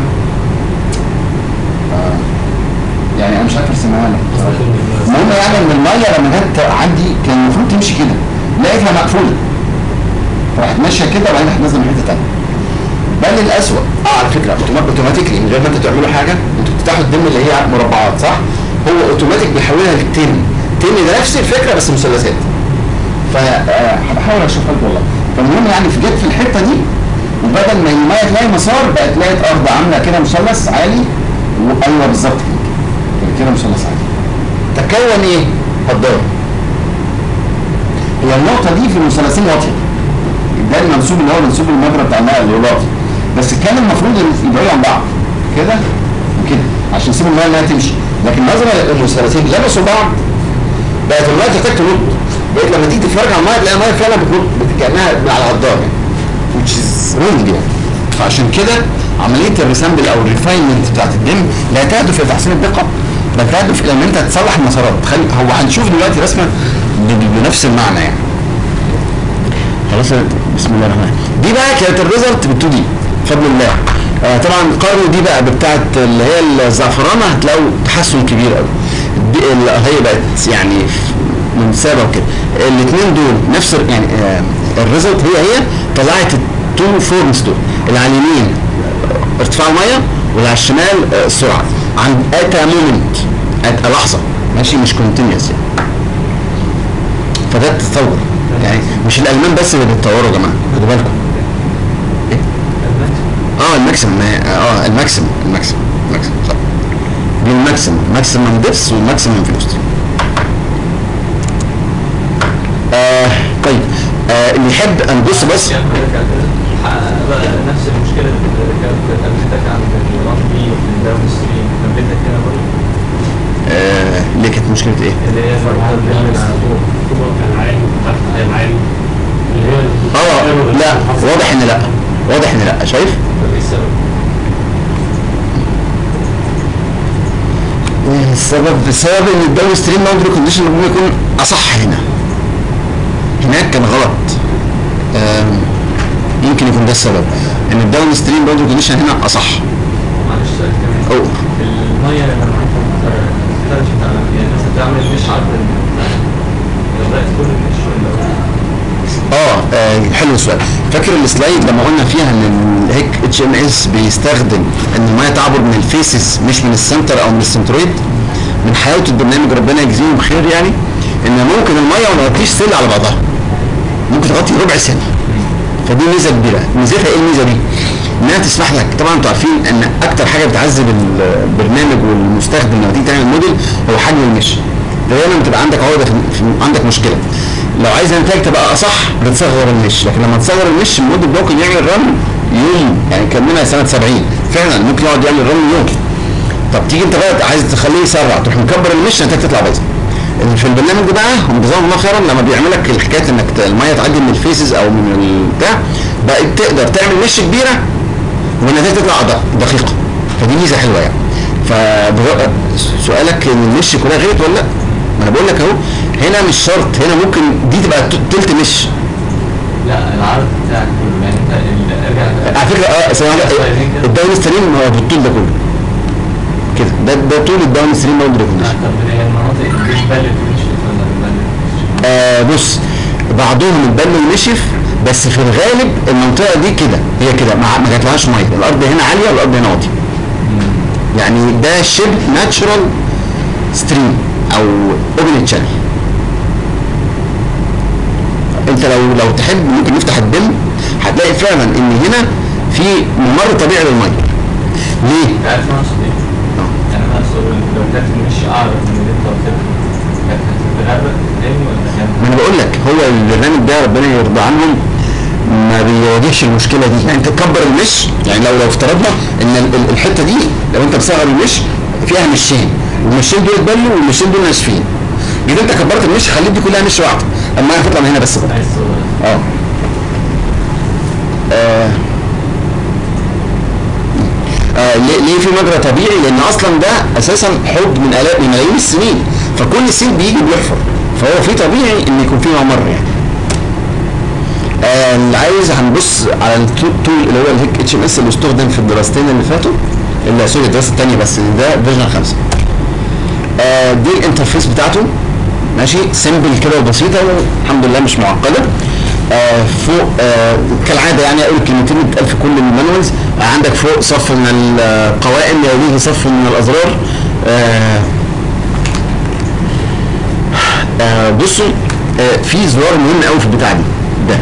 آه. يعني انا مش عارف ارسمها لك بصراحة. المهم يعني ان الميه لما جت عندي كان المفروض تمشي كده لقيتها مقفوله فراحت ماشيه كده وبعدين راحت نازله من حته ثانيه بل الاسوء اه على فكره اوتومات اوتوماتيكلي من غير ما انتوا تعملوا حاجه انتوا بتفتحوا الدم اللي هي مربعات صح؟ هو اوتوماتيك بيحولها للتن تن ده نفس الفكره بس مثلثات فهحاول اشوفها لكم والله فالمهم يعني في جت في الحته دي وبدل ما الميه تلاقي مسار بقت لقيت ارض عامله كده مثلث عالي وايوه بالظبط كده كده كده مثلث عالي تكون ايه؟ هدار هي النقطة دي في المثلثين واطية ده المنسوب اللي هو منسوب المجرى بتاع الماء اللي هو واطي بس كان المفروض إن يبعدوا عن بعض كده وكده عشان يسيبوا الماء انها تمشي لكن نظرا للمثلثين لمسوا بعض بقت الماء تحتاج تنط بقيت لما تيجي تتفرج على الماء تلاقي الماء فعلا بتنط بت- كانها على الهدار يعني which is wrong يعني فعشان كده عمليه الريسامبل او الريفاينمنت بتاعت الدم لا تهدف الى تحسين الدقه بل تهدف الى ان انت تصلح المسارات خلي هو هنشوف دلوقتي رسمه ب- بنفس المعنى يعني خلاص بسم الله الرحمن الرحيم دي بقى كانت الريزلت بال 2 دي بفضل الله آه طبعا قارنوا دي بقى بتاعت اللي هي الزعفرانه هتلاقوا تحسن كبير قوي دي اللي هي بقت يعني منسابه وكده الاثنين دول نفس ال- يعني آه الريزلت هي هي طلعت التو فورمز دول اللي على اليمين آه، ارتفاع الميه واللي على الشمال آه، السرعه عند ات مومنت ات لحظه ماشي مش كونتينيوس يعني فده التطور يعني مش الالمان بس اللي بيتطوروا يا جماعه خدوا بالكم إيه؟ اه الماكسيمم ما- اه الماكسيمم الماكسيمم الماكسيمم صح دي الماكسيمم ماكسيمم ديبس والماكسيمم فيلوستي آه آه اللي يحب نبص بس يعني حضرتك حقق بقى نفس المشكلة اللي كانت قابلتك عند الران بي والداون ستريم قابلتك هنا برضه آه اللي كانت مشكله ايه؟ اللي هي مرحلة هو كان عالي تحت كان عالي اللي هي اه لا واضح ان لا واضح ان لا شايف؟ طب ايه السبب؟ السبب بسبب ان الداون ستريم باوندري كونديشن ربما يكون اصح هنا هناك كان غلط آم، يمكن يكون ده السبب ان الداون ستريم باوندري كونديشن هنا اصح معلش سؤال كمان او المية لما انت خرجت على يعني مثلا تعمل مش عرض غرقت كل المش ولا اه آه، حلو السؤال فاكر السلايد لما قلنا فيها ان الهيك اتش ام اس بيستخدم ان الميه تعبر من الفيسز مش من السنتر او من السنترويد من حلاوه البرنامج ربنا يجزيهم خير يعني ان ممكن الميه ما تغطيش سل على بعضها ممكن تغطي ربع سن فدي ميزه كبيره ميزتها ايه الميزه دي؟ انها تسمح لك طبعا انتوا عارفين ان اكتر حاجه بتعذب البرنامج والمستخدم لما تيجي تعمل موديل هو حجم المش دايما بتبقى عندك عقده في في- عندك مشكله لو عايز النتائج تبقى اصح بتصغر المش لكن لما تصغر المش الموديل ممكن يعمل رن يوم يعني كملنا سنه 70 فعلا ممكن يقعد يعمل رن يوم طب تيجي انت بقى عايز تخليه يسرع تروح مكبر المش النتائج تطلع بايظه اللي في البرنامج ده بقى هم جزاهم الله خيرا لما بيعمل لك الحكايه انك ت- الميه تعدي من الفيسز او من البتاع بقى تقدر تعمل مش كبيره والنتائج تطلع أدق- دقيقه فدي ميزه حلوه يعني فسؤالك ان المش كلها غلط ولا لا؟ ما انا بقول لك اهو هنا مش شرط هنا ممكن دي تبقى ت- تلت مش لا العرض بتاعك كله يعني انت ال- ارجع على فكره اه ثانية واحدة، الداون ستريم هو بالطول ده كله كده ده ده طول الداون ستريم باوندري كونديشن طب هي المناطق اللي بتبلد مش ولا بتبلد آه بص بعضهم اتبل ونشف بس في الغالب المنطقه دي كده هي كده ما ما جاتلهاش ميه الارض هنا عاليه والارض هنا واطيه يعني ده شبه ناتشرال ستريم او اوبن تشانل انت لو لو تحب ممكن نفتح الدم هتلاقي فعلا ان هنا في ممر طبيعي للميه ليه؟ انت عارف انا اقصد ايه؟ يعني انا اقصد لو كانت المشي اعرض من اللي انت قلت لها كانت هتتغرق تاني ولا كان ما انا بقول لك هو البرنامج ده ربنا يرضى عنهم ما بيواجهش المشكله دي يعني انت تكبر المش يعني لو لو افترضنا ان ال- ال- الحته دي لو انت مصغر المش فيها مشين والمشين دول اتبلوا والمشين دول ناشفين جيت انت كبرت المش خليت دي كلها مش واحده اما هي هتطلع من هنا بس بقى عايز تصور اه آه. آه ليه ليه في مجرى طبيعي لان اصلا ده اساسا حب من الاف من ملايين السنين فكل سن بيجي بيحفر فهو في طبيعي ان يكون في ممر يعني آه اللي عايز هنبص على التول اللي هو الهيك اتش ام اس اللي استخدم في الدراستين اللي فاتوا اللي سوري الدراسه الثانيه بس ده فيرجن 5 آه دي الانترفيس بتاعته ماشي سيمبل كده وبسيطه والحمد لله مش معقده آه فوق آه كالعاده يعني اقول الكلمتين اللي بتتقال في كل المانوالز آه عندك فوق صف من القوائم يليه صف من الازرار آه آه بصوا آه في زرار مهم قوي في البتاع دي ده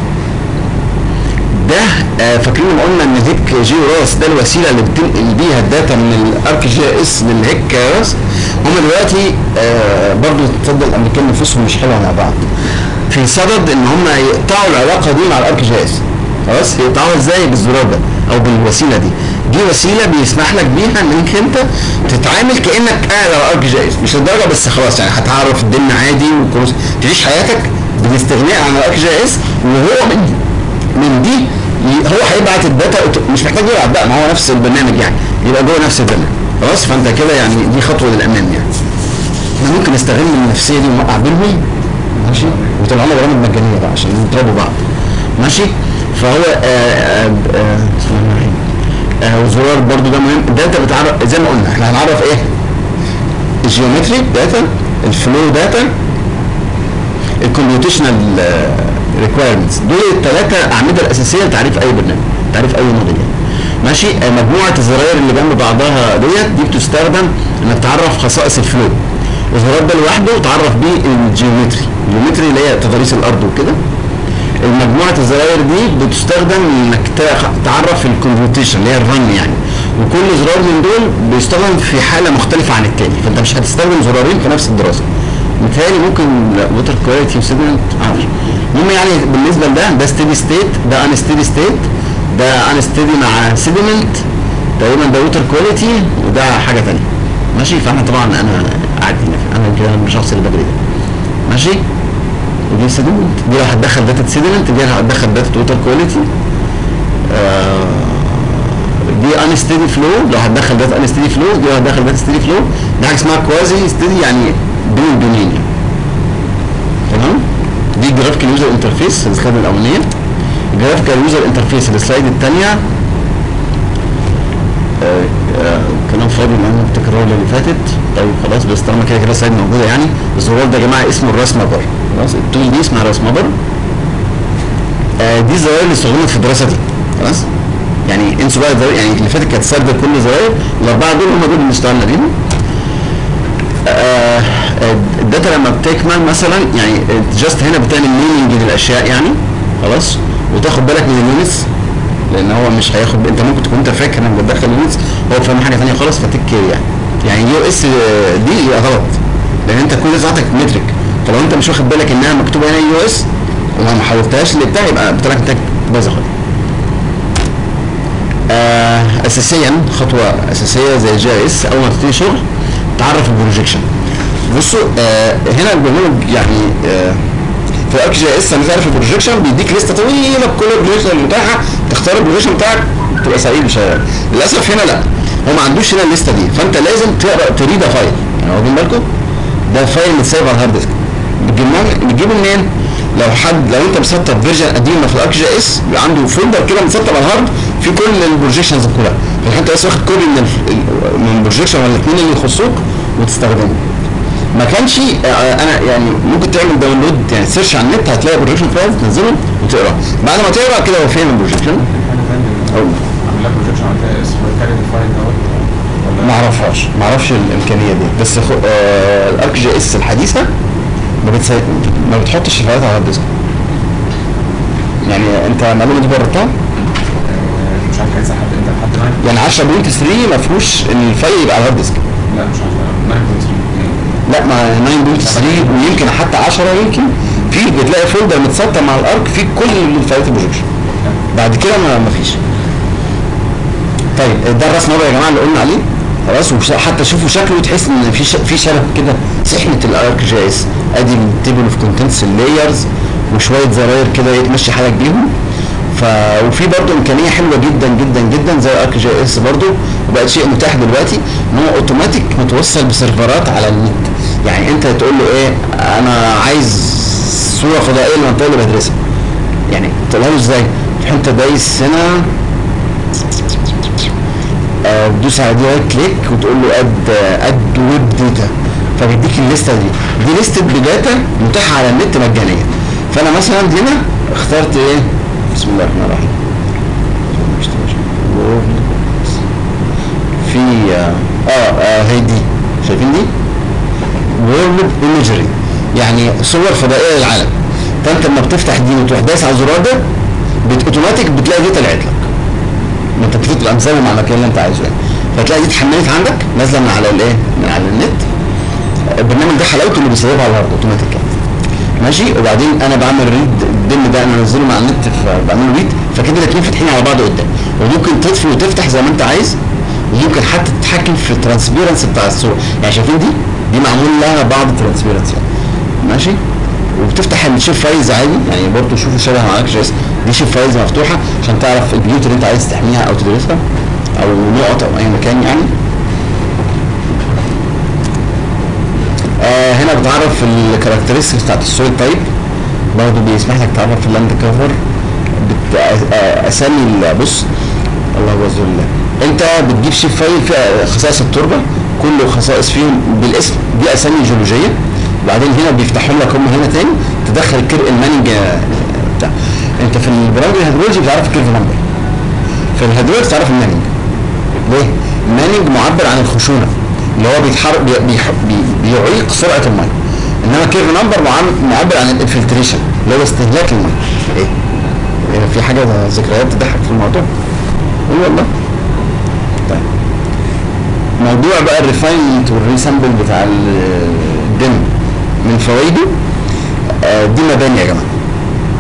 ده آه فاكرين لما قلنا ان هيك جي راس ده الوسيله اللي بتنقل بيها الداتا من الارك جي اس للهيك راس هم دلوقتي آه برضو تصدق الامريكان نفوسهم مش حلوه مع بعض في صدد ان هم يقطعوا العلاقه دي مع الارك جي اس خلاص يقطعوها ازاي بالزرار ده او بالوسيله دي دي وسيله بيسمح لك بيها انك انت تتعامل كانك قاعد على ارك جي اس مش للدرجه بس خلاص يعني هتعرف الدنيا عادي وكروس تعيش حياتك بالاستغناء عن الارك جي اس وهو من من دي ي- هو هيبعت الداتا أوتو- مش محتاج يبعت بقى ما هو نفس البرنامج يعني يبقى جوه نفس البرنامج خلاص فانت كده يعني دي خطوه للامام يعني احنا ممكن نستغل النفسيه دي ونوقع بينهم ماشي وطلع لنا برامج مجانيه بقى عشان يضربوا بعض ماشي فهو آه آه آه بسم الله الرحمن الرحيم آه وزرار برضو ده مهم ده انت بتعرف زي ما قلنا احنا هنعرف ايه الجيومتري داتا الفلو داتا الكمبيوتيشنال ريكوايرمنتس دول الثلاثه اعمده الاساسيه لتعريف اي برنامج تعريف اي موديل يعني ماشي آه، مجموعه الزراير اللي جنب بعضها ديت دي بتستخدم انك تعرف خصائص الفلو الزرار ده لوحده تعرف بيه الجيومتري الجيومتري اللي هي تضاريس الارض وكده المجموعة الزراير دي بتستخدم انك تع- تعرف الكمبيوتيشن اللي هي الرن يعني وكل زرار من دول بيستخدم في حالة مختلفة عن التاني فانت مش هتستخدم زرارين في نفس الدراسة متهيألي ممكن ووتر كواليتي وسيجنال عارف المهم يعني بالنسبه لده ده ستيدي ستيت ده ان ستيدي ستيت ده ان ستيدي مع سيدمنت تقريبا ده ووتر كواليتي وده حاجه ثانيه ماشي فاحنا طبعا انا قاعد هنا انا يمكن انا الشخص اللي بدري ده ماشي ودي سيدمنت دي لو هتدخل داتا سيدمنت دي لو هتدخل داتا ووتر كواليتي دي ان ستيدي فلو لو هتدخل داتا ان ستيدي فلو دي لو هتدخل داتا ستيدي فلو دي حاجه اسمها كوازي ستيدي يعني بين البنين يعني تمام دي جرافيكال يوزر انترفيس السلايد الاولانيه جرافيكال يوزر انترفيس السلايد الثانيه كلام فاضي لان التكرار اللي فاتت طيب خلاص بس طالما كده كده السلايد موجوده يعني الزرار ده يا جماعه اسمه الراس مابر خلاص التول دي اسمها راس مابر آه دي الزراير اللي استخدمت في الدراسه دي خلاص يعني انسوا بقى الزراير يعني اللي فاتت كانت سرد كل زراير الاربعه دول هم دول اللي اشتغلنا بيهم آه، آه، الداتا لما بتكمل مثلا يعني جاست هنا بتعمل ميننج للاشياء يعني خلاص وتاخد بالك من اليونتس لان هو مش هياخد انت ممكن تكون انت فاكر انك بتدخل يونتس هو فاهم حاجه ثانيه خالص فتك كير يعني يعني يو اس دي يبقى غلط لان انت كل بتاعتك مترك فلو انت مش واخد بالك انها مكتوبه هنا يو اس وما ما حولتهاش اللي بتاع يبقى بتاعك انت بايظه خالص آه، اساسيا خطوه اساسيه زي جي اس اول ما تبتدي شغل تعرف البروجيكشن بصوا آه هنا البرنامج يعني آه في الارك جي اس لما تعرف البروجيكشن بيديك لسته طويله بكل البروجيكشن المتاحه تختار البروجيكشن بتاعك تبقى سعيد شغال للاسف هنا لا هو ما عندوش هنا الليسته دي فانت لازم تقرا تريد فايل يعني واخدين بالكم ده فايل متسيب على الهارد ديسك بتجيبه بتجيبه منين؟ لو حد لو انت مسطب فيرجن قديمه في الارك جي اس بيبقى عنده فولدر كده مسطب على الهارد في كل البروجيكشنز كلها فانت بس واخد كوبي من الف- ال- من البروجيكشن ولا الاثنين اللي يخصوك وتستخدمه ما كانش آه، انا يعني ممكن تعمل داونلود يعني سيرش على النت هتلاقي بروجيكشن فايل تنزله وتقرا بعد ما تقرا كده هو فين البروجيكشن حاجه ثانيه أو عامل لك بروجيكشن على اسم كاري الفايل دوت ولا ما اعرفهاش ما اعرفش الامكانيه دي بس خو... آه الارك جي اس الحديثه ما بتسي... ما بتحطش الفايلات على الهارد ديسك يعني انت المعلومه دي جربتها آه، مش عارف عايز حد انت لحد ما يعني 10.3 ما فيهوش ان الفايل يبقى على الهارد ديسك لا مش عارف 9.3 لا ما 9.3 ويمكن حتى 10 يمكن في بتلاقي فولدر متسطر مع الارك فيه كل الفايلات البروجكشن بعد كده ما ما فيش طيب ده الراس نظر يا جماعه اللي قلنا عليه خلاص وش- حتى شوفوا شكله تحس ان في ش- في شبه كده سحنه الارك جي اس ادي التيبل اوف كونتنتس اللايرز وشويه زراير كده يتمشي حالك بيهم ف وفي برضه امكانيه حلوه جدا جدا جدا زي ارك جي اس برضه وبقت شيء متاح دلوقتي ان هو اوتوماتيك متوصل بسيرفرات على النت يعني انت تقول له ايه انا عايز صوره فضائيه للمنطقه اللي بدرسها يعني تقولها له ازاي؟ تروح انت دايس هنا آه، تدوس على دي رايت كليك وتقول له اد اد ويب داتا فبيديك الليسته دي دي ليسته بداتا متاحه على النت مجانيا فانا مثلا هنا اخترت ايه بسم الله الرحمن الرحيم في اه, آه هي دي شايفين دي وورلد ايمجري يعني صور فضائيه للعالم فانت لما بتفتح دي وتروح دايس على الزرار ده بت اوتوماتيك بتلاقي دي طلعت لك ما انت بتبقى مزوم على المكان اللي انت عايزه يعني فتلاقي دي اتحملت عندك نازله من على الايه من على النت البرنامج ده حلاوته اللي بيسيبها على الهارد اوتوماتيك يعني. ماشي وبعدين انا بعمل ريد الدم ده انا انزله مع النت فبعمل ريد فكده الاثنين فاتحين على بعض قدام وممكن تطفي وتفتح زي ما انت عايز وممكن حتى تتحكم في الترانسبيرنس بتاع الصوره يعني شايفين دي دي معمول لها بعض الترانسبيرنس يعني ماشي وبتفتح الشيف فايلز عادي يعني برضه شوفوا شبه معاك جيس دي شيف فايلز مفتوحه عشان تعرف البيوت اللي انت عايز تحميها او تدرسها او نقط او اي مكان يعني آه هنا بتعرف الكاركترستكس بتاعت السويل تايب برضه بيسمح لك تعرف اللاند كفر بت... آه، اسامي ال- بص الله عز وجل انت بتجيب شيف فايل فيها خصائص التربه كل خصائص فيهم بالاسم دي اسامي جيولوجيه وبعدين هنا بيفتحوا لك هم هنا تاني تدخل الكير الماننج آه، بتاع انت في البرامج الهيدرولوجي بتعرف الكيرف نمبر في الهيدرولوجي بتعرف الماننج ليه؟ الماننج معبر عن الخشونه اللي هو بيتحرك بي بي بي بيعيق سرعه الميه انما كيرف نمبر معم- معبر عن الانفلتريشن اللي هو استهلاك الميه ايه؟ إيه في حاجه ذكريات تضحك في الموضوع؟ اي والله طيب موضوع بقى الريفاينمنت والريسامبل بتاع ال- الدم من فوائده آه، دي مباني يا جماعه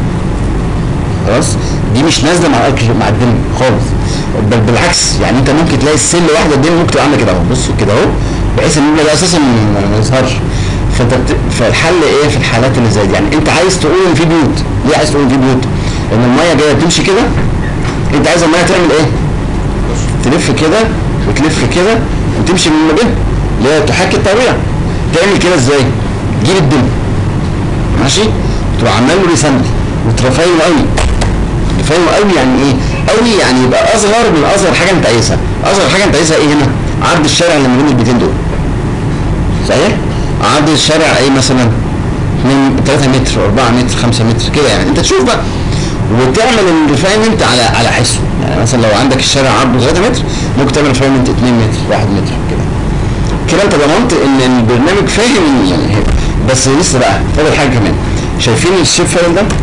خلاص دي مش نازله مع الاكل مع الدم خالص بل بالعكس يعني انت ممكن تلاقي السل واحده الدم ممكن تبقى عامله كده اهو بصوا كده اهو بحيث ان ده اساسا ما ما يظهرش فانت بت... فالحل ايه في الحالات اللي زي دي يعني انت عايز تقول ان في بيوت ليه عايز تقول ان في بيوت؟ ان الميه جايه بتمشي كده انت عايز الميه تعمل ايه؟ تلف كده وتلف كده وتمشي من ما بينهم اللي هي تحاكي الطبيعه تعمل كده ازاي؟ تجيب الدم ماشي؟ تروح عامل له ريسامبل وترفعه قوي تفهمه قوي يعني ايه؟ قوي يعني يبقى اصغر من اصغر حاجه انت عايزها، اصغر حاجه انت عايزها ايه هنا؟ عرض الشارع اللي ما بين البيتين دول. صحيح؟ عرض الشارع ايه مثلا؟ من 3 متر 4 متر 5 متر كده يعني انت تشوف بقى وتعمل الريفاينمنت على على حسه يعني مثلا لو عندك الشارع عرضه 3 متر ممكن تعمل ريفاينمنت 2 متر 1 متر كده كده انت ضمنت ان البرنامج فاهم إن يعني هي- بس لسه بقى فاضل حاجه كمان شايفين الشيب فايل ده؟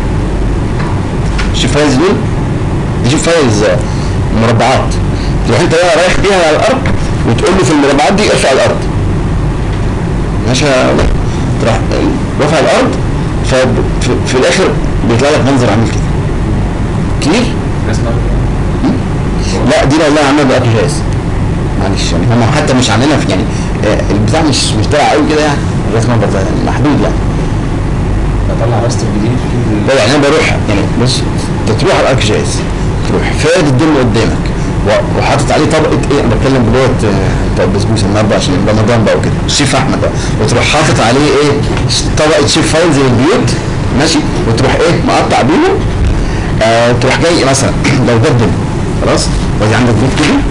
الشيب فايلز دول دي شيب فايلز آه، مربعات تروح انت بقى رايح بيها على الارض وتقول له في المربعات دي ارفع الارض ماشي يا ولد؟ تروح رافع الارض ففي في الاخر بيطلع لك منظر عامل كده كتير اسمها لا دي والله عامله بقى جهاز معلش يعني هم حتى مش عاملينها في يعني آه، البتاع مش مش ده قوي كده يعني الرسمه برضه يعني محدود يعني بطلع راستر جديد لا يعني انا بروح يعني بص انت تروح على الارك جايز تروح فارد الدم قدامك و- وحاطط عليه طبقه ايه انا بتكلم بلغه آه، بتاع البسبوسه النهارده عشان رمضان بقى وكده الشيف احمد بقى وتروح حاطط عليه ايه طبقه شيف فايل زي البيوت ماشي وتروح ايه مقطع بيهم آه تروح جاي مثلا لو ده الدم خلاص وادي عندك بيت كده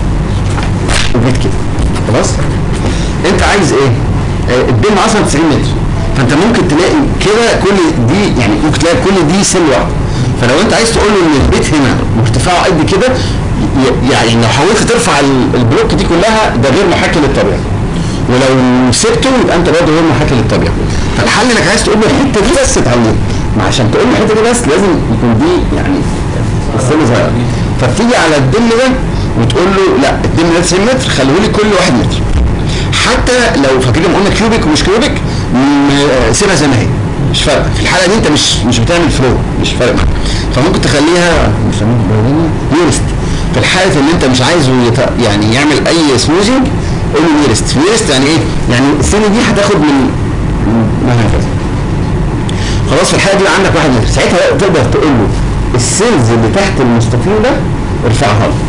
وبيت كده خلاص انت عايز ايه آه، الدم اصلا 90 متر فانت ممكن تلاقي كده كل دي يعني ممكن تلاقي كل دي سن واحده فلو انت عايز تقول له ان البيت هنا وارتفاعه قد كده ي- يعني لو حاولت ترفع ال- البلوك دي كلها ده غير محاكي للطبيعه ولو سبته يبقى انت برضه غير محاكي للطبيعه فالحل انك عايز تقول له الحته دي بس تعلمها ما عشان تقول له الحته دي بس لازم يكون دي يعني السن صغير فبتيجي على الدم ده وتقول له لا الدم ده 90 متر خليه لي كل واحد متر حتى لو فاكرين لما قلنا كيوبيك ومش كيوبيك م- سيبها زي ما هي مش فارقه في الحاله دي انت مش مش بتعمل فلو مش فارق معاك فممكن تخليها بيسموها نيرست في الحاله اللي انت مش عايزه يت- يعني يعمل اي سموزنج قول له نيرست نيرست يعني ايه؟ يعني السنه دي هتاخد من من- ما هكذا خلاص في الحاله دي بقى عندك واحد متر ساعتها بقى تقدر تقول له السيلز اللي تحت المستطيل ده ارفعها له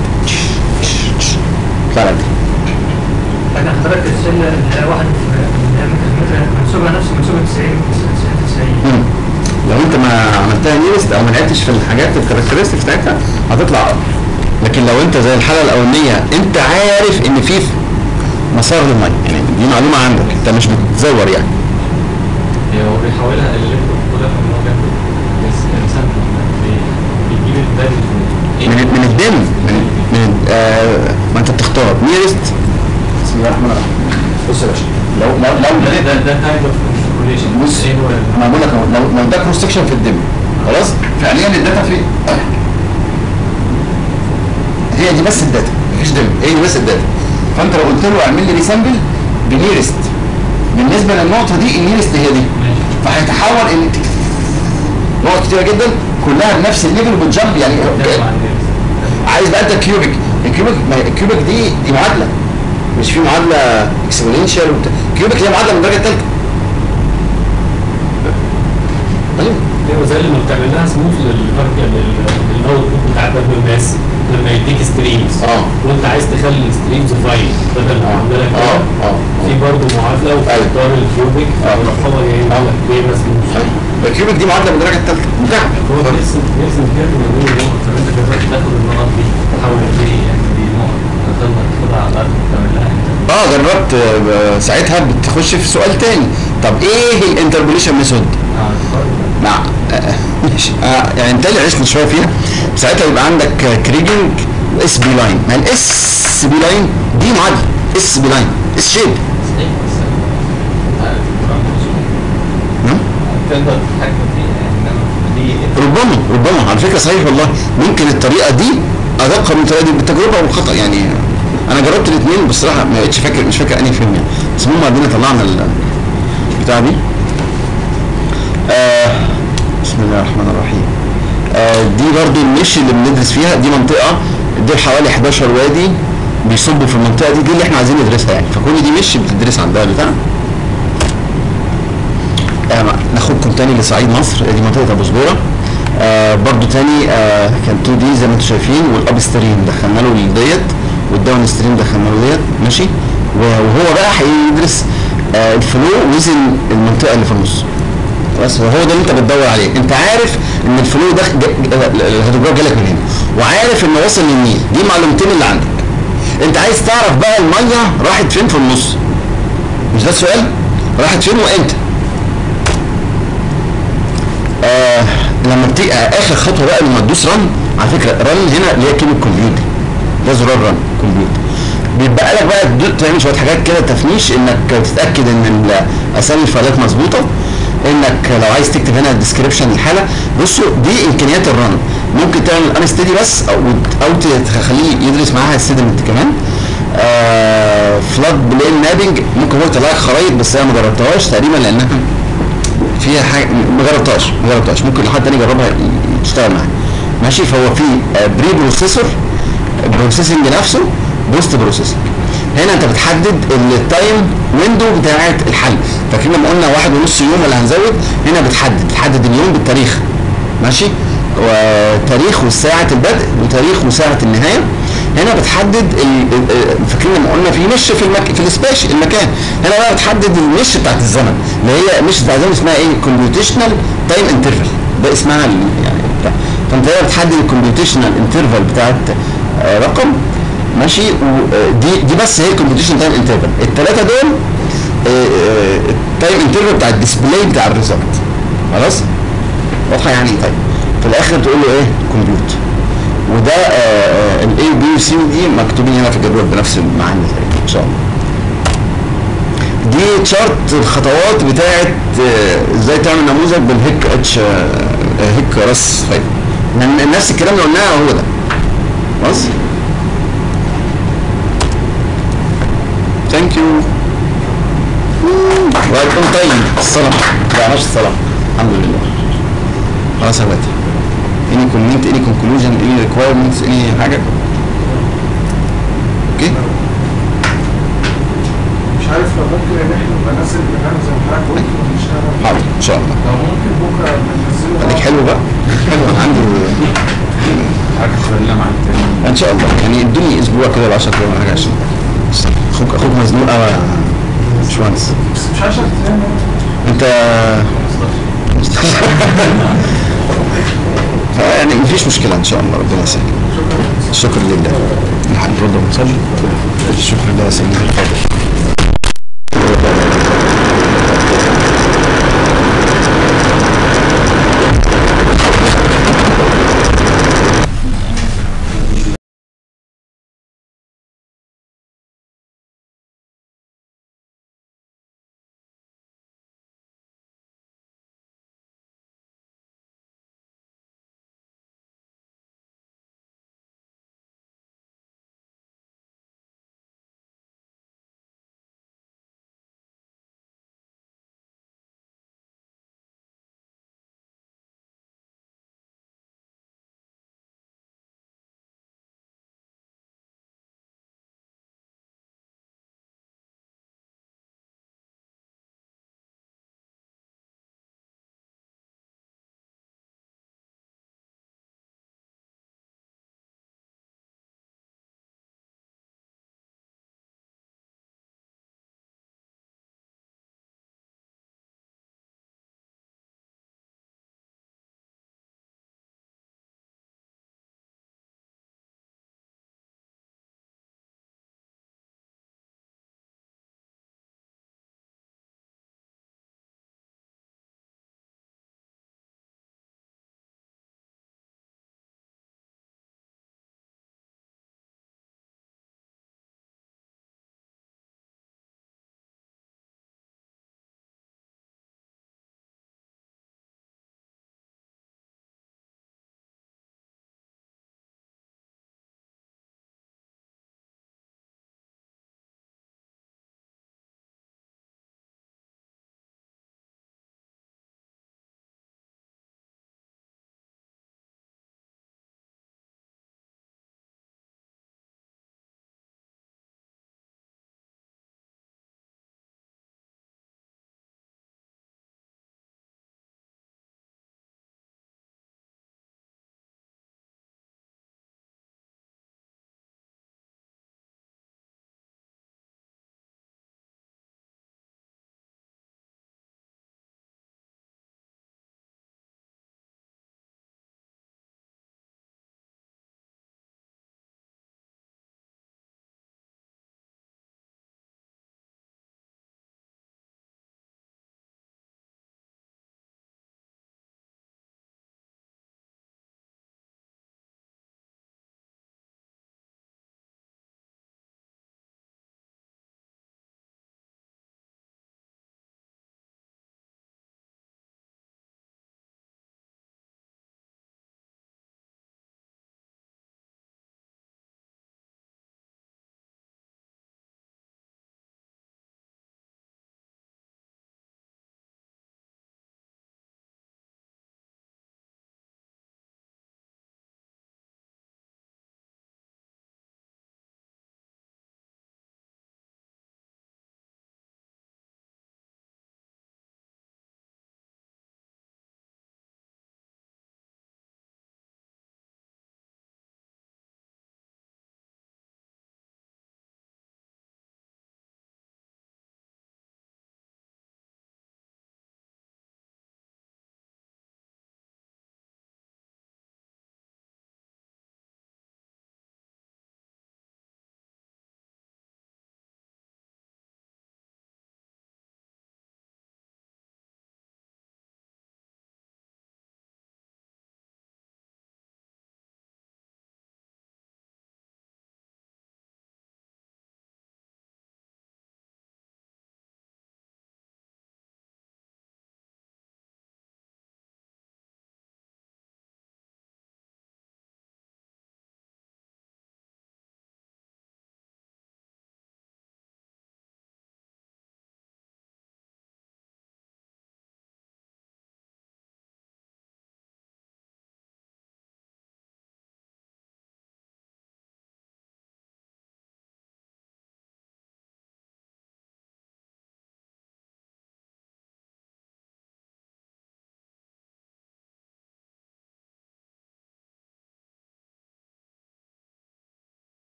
اطلع لك لكن حضرتك السن واحد منسوبها نفس منسوبة 90 90 مم. لو انت ما عملتها نيرست او ما لعبتش في الحاجات الكاركترستكس بتاعتها هتطلع أقل. لكن لو انت زي الحاله الاولانيه انت عارف ان في مسار للميه يعني دي معلومه عندك انت مش بتزور يعني هو بيحولها اللي انت بتقولها ان هو بياخد بس- الانسان بي- بيجيب الدم من من الدم من من آه ما انت بتختار نيرست بسم الله الرحمن الرحيم بص يا باشا لو لو لو ده ده ده كايند اوف انفورميشن بص ايه هو ال- انا بقول لك اهو، لو لو ده كروس سكشن في الدم خلاص فعليا الداتا فين؟ هي دي بس الداتا مفيش دم هي دي بس الداتا فانت لو قلت له اعمل لي ريسامبل بنيرست بالنسبه للنقطه دي النيرست هي دي ماشي فهيتحول ان نقط كتيره جدا كلها بنفس الليفل وبتجمب يعني ده مع الناس. عايز بقى انت كيوبيك الكيوبيك ما هي الكيوبيك دي دي معادله مش في معادله اكسبوننشال وبتاع كيوبيك هي معادله من الدرجه الثالثه ايوه ايوه زي لما بتعمل لها سموث للفرق للاوت بتاع باب الماس لما يديك ستريمز اه. وانت عايز تخلي الستريمز فايل بدل ما عامله لك اه كده اه في برضه معادله وفي أيوة. اطار الكيوبيك اه. فيروح هو جايب لك ليه مسموث الكيوبيك دي معادله من الدرجه الثالثه مكعب هو بيرسم بيرسم كده من غير نقط طب انت جربت تاخد النقط دي تحول دي يعني دي نقط تفضل تاخدها على الارض وتعمل لها انت اه جربت آه، ساعتها بتخش في سؤال تاني طب ايه الانتربوليشن ميثود مع آه، ماشي آه، يعني انت اللي عشنا شويه فيها ساعتها يبقى عندك كريجنج واس بي لاين ما الاس بي لاين دي معادله اس بي لاين اس شيب نعم تقدر تتحكم فيها يعني انما دي ربما ربما على فكره صحيح والله ممكن الطريقه دي ادق من الطريقه دي بالتجربه والخطا يعني انا جربت الاثنين بصراحه ما بقتش فاكر مش فاكر انهي فيهم يعني بس المهم بعدين طلعنا ال- البتاع دي آه بسم الله الرحمن الرحيم آه، دي برضو المش اللي بندرس فيها دي منطقه دي حوالي 11 وادي بيصبوا في المنطقه دي دي اللي احنا عايزين ندرسها يعني فكل دي مش بتدرس عندها بتاع آه، ناخدكم تاني لصعيد مصر دي منطقه ابو سبوره آه برضو تاني آه كان 2 دي زي ما انتم شايفين والاب ستريم دخلنا له ديت والداون ستريم دخلنا له ديت ماشي وهو بقى هيدرس آه الفلو وزن المنطقه اللي في النص بس وهو ده اللي انت بتدور عليه انت عارف ان الفلو ده ج- ج- الهيدروجراف جالك من هنا وعارف انه وصل للنيل دي معلومتين اللي عندك انت عايز تعرف بقى الميه راحت فين في النص مش ده السؤال راحت فين وامتى آه لما بتيجي آه اخر خطوه بقى لما تدوس رن على فكره رن هنا اللي هي كلمه كمبيوتر ده زرار رن كمبيوتر بيبقى لك بقى تدو- تعمل شويه حاجات كده تفنيش انك تتاكد ان ال- اسامي الفايلات مظبوطه انك لو عايز تكتب هنا الديسكربشن الحاله بصوا دي امكانيات الرن ممكن تعمل ان ستدي بس او او تخليه يدرس معاها السيدمنت كمان آه فلاد بلين مابنج ممكن هو يطلع لك خرايط بس انا ما جربتهاش تقريبا لانها فيها حاجه ما جربتهاش ما جربتهاش ممكن حد تاني يجربها ي- يشتغل معايا ماشي فهو في بري بروسيسور بروسيسنج نفسه بوست بروسيسنج هنا انت بتحدد التايم ويندو بتاعت الحل فاكرين لما قلنا واحد ونص يوم ولا هنزود هنا بتحدد بتحدد اليوم بالتاريخ ماشي وتاريخ وساعة البدء وتاريخ وساعة النهاية هنا بتحدد ال- ال- ال- فاكرين لما قلنا في مش في المك... في السبيش المكان هنا بقى بتحدد المش بتاعت الزمن اللي هي مش بتاعت الزمن اسمها ايه كومبيوتيشنال تايم انترفال ده اسمها ال- يعني بتاع. فانت هنا بتحدد الكومبيوتيشنال انترفال بتاعت آه، رقم ماشي ودي دي بس هي الكومبيوتيشن تايم انترفال الثلاثه دول التايم انترفال بتاع الديسبلاي بتاع الريزلت خلاص واضحه يعني طيب في الاخر تقول له ايه كمبيوت وده الاي بي وسي ودي مكتوبين هنا في الجدول بنفس المعاني ان شاء الله دي تشارت الخطوات بتاعت آه، ازاي تعمل نموذج بالهيك اتش آه، هيك راس فايبر يعني نفس الكلام اللي قلناه هو ده خلاص ثانك يو ويكون طيب الصلاة لا مش الصلاة الحمد لله خلاص يا باتي any comment any conclusion any requirements any حاجة اوكي مش عارف لو ممكن ان احنا نبقى ننزل برنامج زي ما حضرتك قلت ونشتغل حاضر ان شاء الله لو ممكن بكره ننزله خليك حلو بقى حلو انا عندي عارف خلينا مع التاني ان شاء الله يعني ادوني اسبوع كده ب 10 ايام ولا حاجه عشان اخوك اخوك مزنوق قوي يا باشمهندس بس مش 10 ايام انت يعني مفيش مشكله ان شاء الله ربنا يسهل شكرا لله نحن برضه بنصلي شكرا لله يا سيدي الفاضل